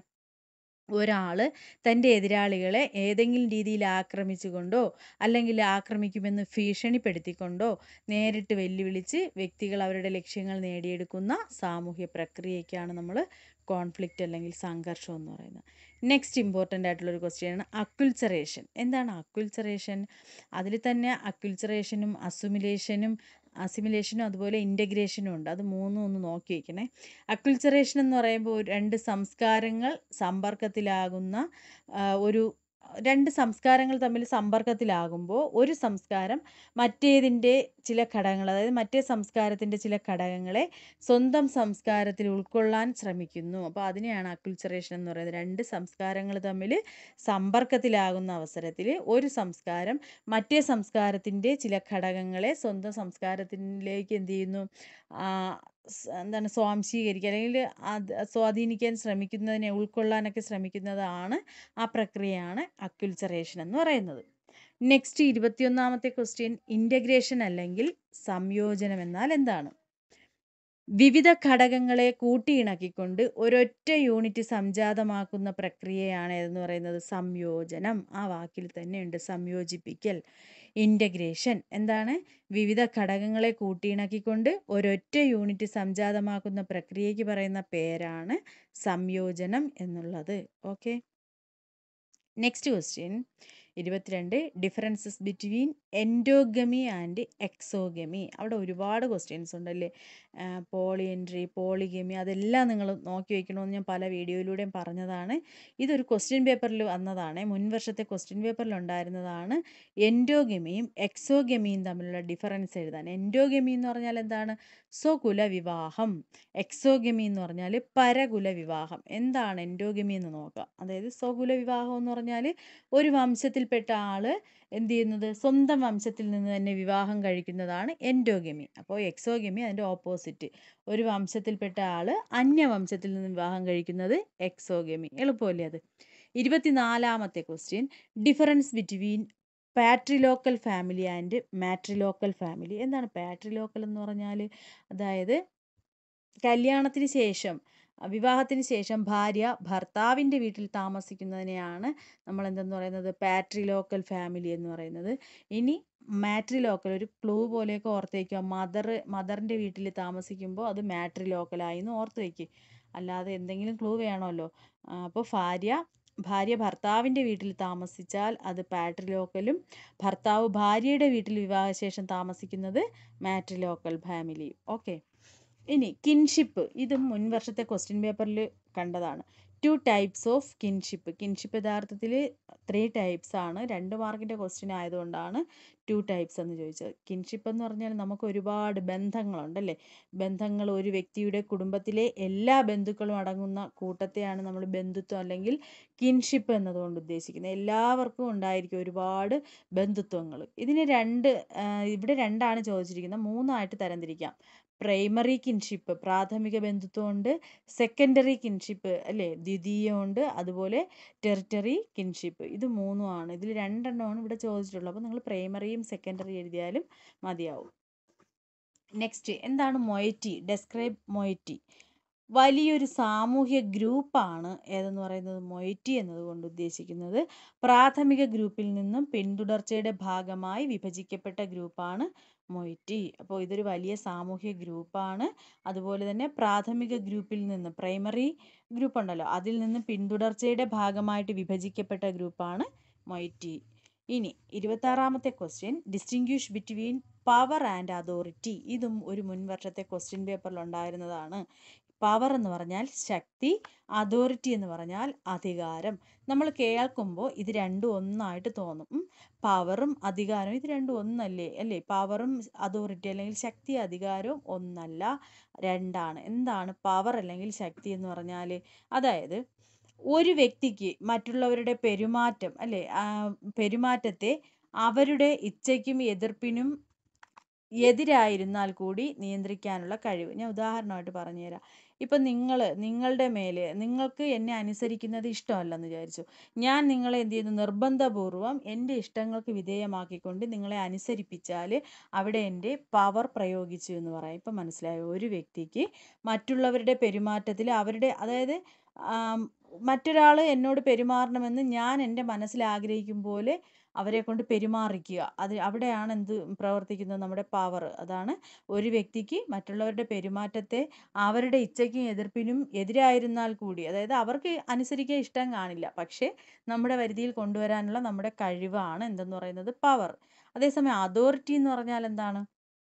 ഒരാൾ തൻ്റെ എതിരാളികളെ ഏതെങ്കിലും രീതിയിൽ ആക്രമിച്ചുകൊണ്ടോ അല്ലെങ്കിൽ ആക്രമിക്കുമെന്ന് ഭീഷണിപ്പെടുത്തിക്കൊണ്ടോ നേരിട്ട് വെല്ലുവിളിച്ച് വ്യക്തികൾ അവരുടെ ലക്ഷ്യങ്ങൾ നേടിയെടുക്കുന്ന സാമൂഹ്യ പ്രക്രിയയ്ക്കാണ് നമ്മൾ കോൺഫ്ലിക്റ്റ് അല്ലെങ്കിൽ സംഘർഷം എന്ന് പറയുന്നത് നെക്സ്റ്റ് ഇമ്പോർട്ടൻ്റ് ആയിട്ടുള്ളൊരു ക്വസ്റ്റ്യനാണ് അക്വിൽച്ചറേഷൻ എന്താണ് അക്വിൽച്ചറേഷൻ അതിൽ തന്നെ അക്വിൽച്ചറേഷനും അസുമിലേഷനും അസിമിലേഷനും അതുപോലെ ഇൻ്റഗ്രേഷനും ഉണ്ട് അത് മൂന്നും ഒന്ന് നോക്കി വയ്ക്കണേ അക്വിൽച്ചറേഷൻ എന്ന് പറയുമ്പോൾ രണ്ട് സംസ്കാരങ്ങൾ സമ്പർക്കത്തിലാകുന്ന ഒരു രണ്ട് സംസ്കാരങ്ങൾ തമ്മിൽ സമ്പർക്കത്തിലാകുമ്പോൾ ഒരു സംസ്കാരം മറ്റേതിൻ്റെ ചില ഘടകങ്ങൾ അതായത് മറ്റേ സംസ്കാരത്തിൻ്റെ ചില ഘടകങ്ങളെ സ്വന്തം സംസ്കാരത്തിൽ ഉൾക്കൊള്ളാൻ ശ്രമിക്കുന്നു അപ്പോൾ അതിനെയാണ് അക്വിൽച്ചറേഷൻ എന്ന് പറയുന്നത് രണ്ട് സംസ്കാരങ്ങൾ തമ്മിൽ സമ്പർക്കത്തിലാകുന്ന അവസരത്തിൽ ഒരു സംസ്കാരം മറ്റേ സംസ്കാരത്തിൻ്റെ ചില ഘടകങ്ങളെ സ്വന്തം സംസ്കാരത്തിലേക്ക് എന്ത് ചെയ്യുന്നു എന്താണ് സ്വാംശീകരിക്കുക അല്ലെങ്കിൽ അത് സ്വാധീനിക്കാൻ ശ്രമിക്കുന്നതിനെ ഉൾക്കൊള്ളാനൊക്കെ ശ്രമിക്കുന്നതാണ് ആ പ്രക്രിയയാണ് അക്വിൽച്ചറേഷൻ എന്ന് പറയുന്നത് നെക്സ്റ്റ് ഇരുപത്തിയൊന്നാമത്തെ ക്വസ്റ്റ്യൻ ഇൻ്റഗ്രേഷൻ അല്ലെങ്കിൽ സംയോജനം എന്നാൽ എന്താണ് വിവിധ ഘടകങ്ങളെ കൂട്ടിയിണക്കിക്കൊണ്ട് ഒരൊറ്റ യൂണിറ്റ് സംജാതമാക്കുന്ന പ്രക്രിയയാണ് എന്ന് പറയുന്നത് സംയോജനം ആ വാക്കിൽ തന്നെയുണ്ട് സംയോജിപ്പിക്കൽ ഇൻ്റഗ്രേഷൻ എന്താണ് വിവിധ ഘടകങ്ങളെ കൂട്ടിയിണക്കിക്കൊണ്ട് ഒരൊറ്റ യൂണിറ്റ് സംജാതമാക്കുന്ന പ്രക്രിയയ്ക്ക് പറയുന്ന പേരാണ് സംയോജനം എന്നുള്ളത് ഓക്കെ നെക്സ്റ്റ് ക്വസ്റ്റ്യൻ ഇരുപത്തിരണ്ട് differences between endogamy and exogamy അവിടെ ഒരുപാട് ക്വസ്റ്റ്യൻസ് ഉണ്ടല്ലേ പോളി എൻട്രി പോളിഗമി അതെല്ലാം നിങ്ങൾ നോക്കി വയ്ക്കണമെന്ന് ഞാൻ പല വീഡിയോയിലൂടെയും പറഞ്ഞതാണ് ഇതൊരു ക്വസ്റ്റ്യൻ പേപ്പറിൽ വന്നതാണ് മുൻ വർഷത്തെ ക്വസ്റ്റ്യൻ പേപ്പറിൽ ഉണ്ടായിരുന്നതാണ് എൻഡോഗമിയും എക്സോഗമിയും തമ്മിലുള്ള ഡിഫറൻസ് എഴുതാൻ എൻഡോഗമി എന്ന് പറഞ്ഞാൽ എന്താണ് സ്വകുല വിവാഹം എക്സോഗമി എന്ന് പറഞ്ഞാൽ പരകുല വിവാഹം എന്താണ് എൻഡോഗമി എന്ന് നോക്കാം അതായത് സ്വകുല വിവാഹം എന്ന് പറഞ്ഞാൽ ഒരു വംശത്തിൽ വംശത്തിൽപ്പെട്ട ആൾ എന്ത് ചെയ്യുന്നത് സ്വന്തം വംശത്തിൽ നിന്ന് തന്നെ വിവാഹം കഴിക്കുന്നതാണ് എൻഡോഗമി അപ്പോൾ എക്സോഗമി അതിൻ്റെ ഓപ്പോസിറ്റ് ഒരു വംശത്തിൽപ്പെട്ട ആൾ അന്യവംശത്തിൽ നിന്ന് വിവാഹം കഴിക്കുന്നത് എക്സോഗമി എളുപ്പമല്ലേ അത് ഇരുപത്തിനാലാമത്തെ question difference between patrilocal family and matrilocal family എന്താണ് പാട്രിലോക്കൽ എന്ന് പറഞ്ഞാൽ അതായത് കല്യാണത്തിന് ശേഷം വിവാഹത്തിന് ശേഷം ഭാര്യ ഭർത്താവിൻ്റെ വീട്ടിൽ താമസിക്കുന്നതിനെയാണ് നമ്മൾ എന്തെന്ന് പറയുന്നത് പാട്രിലോക്കൽ ഫാമിലി എന്ന് പറയുന്നത് ഇനി മാട്രിലോക്കൽ ഒരു ക്ലൂ പോലെയൊക്കെ ഓർത്ത് വയ്ക്കുക മദർ മദറിൻ്റെ വീട്ടിൽ താമസിക്കുമ്പോൾ അത് മാട്രിലോക്കലായി എന്ന് ഓർത്ത് വയ്ക്കുക അല്ലാതെ എന്തെങ്കിലും ക്ലൂ വേണമല്ലോ അപ്പോൾ ഭാര്യ ഭാര്യ ഭർത്താവിൻ്റെ വീട്ടിൽ താമസിച്ചാൽ അത് പാട്രിലോക്കലും ഭർത്താവ് ഭാര്യയുടെ വീട്ടിൽ വിവാഹശേഷം താമസിക്കുന്നത് മാട്രിലോക്കൽ ഫാമിലി ഓക്കെ ഇനി കിൻഷിപ്പ് ഇതും മുൻ വർഷത്തെ ക്വസ്റ്റ്യൻ പേപ്പറിൽ കണ്ടതാണ് two types of kinship kinship യഥാർത്ഥത്തിൽ ത്രീ ടൈപ്സ് ആണ് രണ്ട് മാർക്കിൻ്റെ ക്വസ്റ്റ്യൻ ആയതുകൊണ്ടാണ് ടു ടൈപ്സ് എന്ന് ചോദിച്ചത് കിൻഷിപ്പ് എന്ന് പറഞ്ഞാൽ നമുക്ക് ഒരുപാട് ബന്ധങ്ങളുണ്ടല്ലേ ബന്ധങ്ങൾ ഒരു വ്യക്തിയുടെ കുടുംബത്തിലെ എല്ലാ ബന്ധുക്കളും അടങ്ങുന്ന കൂട്ടത്തെയാണ് നമ്മൾ ബന്ധുത്വം അല്ലെങ്കിൽ കിൻഷിപ്പ് എന്നതുകൊണ്ട് ഉദ്ദേശിക്കുന്നത് എല്ലാവർക്കും ഉണ്ടായിരിക്കും ഒരുപാട് ബന്ധുത്വങ്ങൾ ഇതിന് രണ്ട് ഇവിടെ രണ്ടാണ് ചോദിച്ചിരിക്കുന്നത് മൂന്നായിട്ട് തരംതിരിക്കാം പ്രൈമറി കിൻഷിപ്പ് പ്രാഥമിക ബന്ധുത്വമുണ്ട് സെക്കൻഡറി കിൻഷിപ്പ് അല്ലേ ദ്വിതീയമുണ്ട് അതുപോലെ ടെറിറ്ററി കിൻഷിപ്പ് ഇത് മൂന്നുമാണ് ഇതിൽ രണ്ടെണ്ണമാണ് ഇവിടെ ചോദിച്ചിട്ടുള്ളത് അപ്പോൾ നിങ്ങൾ പ്രൈമറിയും സെക്കൻഡറി എഴുതിയാലും മതിയാവും നെക്സ്റ്റ് എന്താണ് മൊയറ്റി ഡെസ്ക്രൈബ് മൊയറ്റി വലിയൊരു സാമൂഹ്യ ഗ്രൂപ്പാണ് ഏതെന്ന് പറയുന്നത് മൊയറ്റി എന്നതുകൊണ്ട് ഉദ്ദേശിക്കുന്നത് പ്രാഥമിക ഗ്രൂപ്പിൽ നിന്നും പിന്തുടർച്ചയുടെ ഭാഗമായി വിഭജിക്കപ്പെട്ട ഗ്രൂപ്പാണ് മൊയ്റ്റി അപ്പോൾ ഇതൊരു വലിയ സാമൂഹ്യ ഗ്രൂപ്പാണ് അതുപോലെ തന്നെ പ്രാഥമിക ഗ്രൂപ്പിൽ നിന്ന് പ്രൈമറി ഗ്രൂപ്പ് ഉണ്ടല്ലോ അതിൽ നിന്ന് പിന്തുടർച്ചയുടെ ഭാഗമായിട്ട് വിഭജിക്കപ്പെട്ട ഗ്രൂപ്പാണ് മൊയ്റ്റി ഇനി ഇരുപത്താറാമത്തെ question distinguish between power and authority ഇതും ഒരു മുൻ വർഷത്തെ ക്വസ്റ്റ്യൻ പേപ്പറിൽ ഉണ്ടായിരുന്നതാണ് പവർ എന്ന് പറഞ്ഞാൽ ശക്തി അതോറിറ്റി എന്ന് പറഞ്ഞാൽ അധികാരം നമ്മൾ കേൾക്കുമ്പോൾ ഇത് രണ്ടും ഒന്നായിട്ട് തോന്നും പവറും അധികാരവും ഇത് രണ്ടും ഒന്നല്ലേ അല്ലേ പവറും അതോറിറ്റി അല്ലെങ്കിൽ ശക്തി അധികാരവും ഒന്നല്ല രണ്ടാണ് എന്താണ് പവർ അല്ലെങ്കിൽ ശക്തി എന്ന് പറഞ്ഞാൽ അതായത് ഒരു വ്യക്തിക്ക് മറ്റുള്ളവരുടെ പെരുമാറ്റം അല്ലേ പെരുമാറ്റത്തെ അവരുടെ ഇച്ഛയ്ക്കും എതിർപ്പിനും എതിരായിരുന്നാൽ കൂടി നിയന്ത്രിക്കാനുള്ള കഴിവ് ഞാൻ ഉദാഹരണമായിട്ട് പറഞ്ഞുതരാം ഇപ്പം നിങ്ങൾ നിങ്ങളുടെ മേലെ നിങ്ങൾക്ക് എന്നെ അനുസരിക്കുന്നത് ഇഷ്ടമല്ലെന്ന് വിചാരിച്ചു ഞാൻ നിങ്ങളെ എന്ത് ചെയ്യുന്നു നിർബന്ധപൂർവം എൻ്റെ ഇഷ്ടങ്ങൾക്ക് വിധേയമാക്കിക്കൊണ്ട് നിങ്ങളെ അനുസരിപ്പിച്ചാൽ അവിടെ എൻ്റെ പവർ പ്രയോഗിച്ചു എന്ന് പറയാം ഇപ്പം മനസ്സിലായോ ഒരു വ്യക്തിക്ക് മറ്റുള്ളവരുടെ പെരുമാറ്റത്തിൽ അവരുടെ അതായത് മറ്റൊരാൾ എന്നോട് പെരുമാറണമെന്ന് ഞാൻ എൻ്റെ മനസ്സിൽ ആഗ്രഹിക്കും പോലെ അവരെ കൊണ്ട് പെരുമാറിക്കുക അത് അവിടെയാണ് എന്ത് പ്രവർത്തിക്കുന്നത് നമ്മുടെ പവർ അതാണ് ഒരു വ്യക്തിക്ക് മറ്റുള്ളവരുടെ പെരുമാറ്റത്തെ അവരുടെ ഇച്ഛയ്ക്കും എതിർപ്പിനും എതിരായിരുന്നാൽ കൂടി അതായത് അവർക്ക് അനുസരിക്കാൻ ഇഷ്ടം കാണില്ല പക്ഷേ നമ്മുടെ വരുതിയിൽ കൊണ്ടുവരാനുള്ള നമ്മുടെ കഴിവാണ് എന്തെന്ന് പറയുന്നത് പവർ അതേസമയം അതോറിറ്റി എന്ന് പറഞ്ഞാൽ എന്താണ്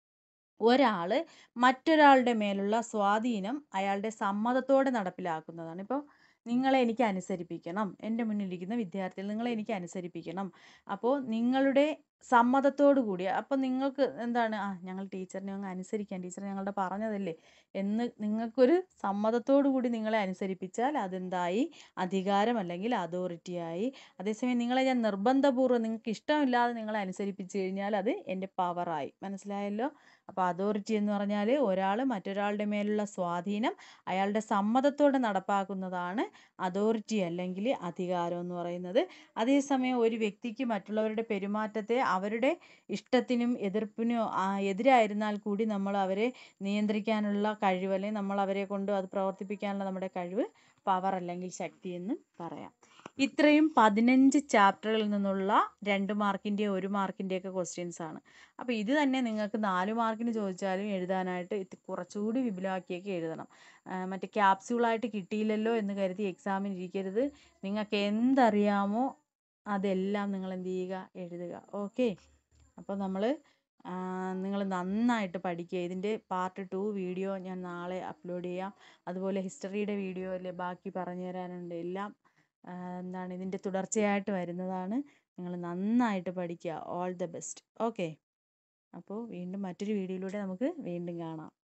ഒരാൾ മറ്റൊരാളുടെ മേലുള്ള സ്വാധീനം അയാളുടെ സമ്മതത്തോടെ നടപ്പിലാക്കുന്നതാണ് ഇപ്പോൾ നിങ്ങളെ എനിക്ക് അനുസരിപ്പിക്കണം എൻ്റെ മുന്നിലിരിക്കുന്ന വിദ്യാർത്ഥികൾ നിങ്ങളെ എനിക്ക് അനുസരിപ്പിക്കണം അപ്പോൾ നിങ്ങളുടെ സമ്മതത്തോടു കൂടി അപ്പം നിങ്ങൾക്ക് എന്താണ് ആ ഞങ്ങൾ ടീച്ചറിനെ അങ്ങ് അനുസരിക്കാം ടീച്ചർ ഞങ്ങളുടെ പറഞ്ഞതല്ലേ എന്ന് നിങ്ങൾക്കൊരു സമ്മതത്തോടു കൂടി നിങ്ങളെ അനുസരിപ്പിച്ചാൽ അതെന്തായി അധികാരം അല്ലെങ്കിൽ അതോറിറ്റിയായി അതേസമയം നിങ്ങളെ ഞാൻ നിർബന്ധപൂർവ്വം നിങ്ങൾക്ക് ഇഷ്ടമില്ലാതെ നിങ്ങളെ അനുസരിപ്പിച്ച് കഴിഞ്ഞാൽ അത് എൻ്റെ പവറായി മനസ്സിലായല്ലോ അപ്പോൾ അതോറിറ്റി എന്ന് പറഞ്ഞാൽ ഒരാൾ മറ്റൊരാളുടെ മേലുള്ള സ്വാധീനം അയാളുടെ സമ്മതത്തോടെ നടപ്പാക്കുന്നതാണ് അതോറിറ്റി അല്ലെങ്കിൽ അധികാരം എന്ന് പറയുന്നത് അതേസമയം ഒരു വ്യക്തിക്ക് മറ്റുള്ളവരുടെ പെരുമാറ്റത്തെ അവരുടെ ഇഷ്ടത്തിനും എതിർപ്പിനും എതിരായിരുന്നാൽ കൂടി നമ്മൾ അവരെ നിയന്ത്രിക്കാനുള്ള കഴിവ് അല്ലെങ്കിൽ നമ്മൾ അവരെ കൊണ്ട് അത് പ്രവർത്തിപ്പിക്കാനുള്ള നമ്മുടെ കഴിവ് പവർ അല്ലെങ്കിൽ ശക്തി എന്ന് പറയാം ഇത്രയും പതിനഞ്ച് ചാപ്റ്ററുകളിൽ നിന്നുള്ള രണ്ട് മാർക്കിൻ്റെ ഒരു മാർക്കിൻ്റെയൊക്കെ ക്വസ്റ്റ്യൻസ് ആണ് അപ്പോൾ ഇത് തന്നെ നിങ്ങൾക്ക് നാല് മാർക്കിന് ചോദിച്ചാലും എഴുതാനായിട്ട് ഇത് കുറച്ചുകൂടി വിപുലമാക്കിയൊക്കെ എഴുതണം മറ്റേ ക്യാപ്സ്യൂളായിട്ട് കിട്ടിയില്ലല്ലോ എന്ന് കരുതി എക്സാമിന് ഇരിക്കരുത് നിങ്ങൾക്ക് എന്തറിയാമോ അതെല്ലാം നിങ്ങൾ എന്ത് ചെയ്യുക എഴുതുക ഓക്കെ അപ്പോൾ നമ്മൾ നിങ്ങൾ നന്നായിട്ട് പഠിക്കുക ഇതിൻ്റെ പാർട്ട് ടു വീഡിയോ ഞാൻ നാളെ അപ്ലോഡ് ചെയ്യാം അതുപോലെ ഹിസ്റ്ററിയുടെ വീഡിയോ അല്ലേ ബാക്കി പറഞ്ഞു തരാനുണ്ട് എല്ലാം എന്താണ് ഇതിൻ്റെ തുടർച്ചയായിട്ട് വരുന്നതാണ് നിങ്ങൾ നന്നായിട്ട് പഠിക്കുക ഓൾ ദ ബെസ്റ്റ് ഓക്കെ അപ്പോൾ വീണ്ടും മറ്റൊരു വീഡിയോയിലൂടെ നമുക്ക് വീണ്ടും കാണാം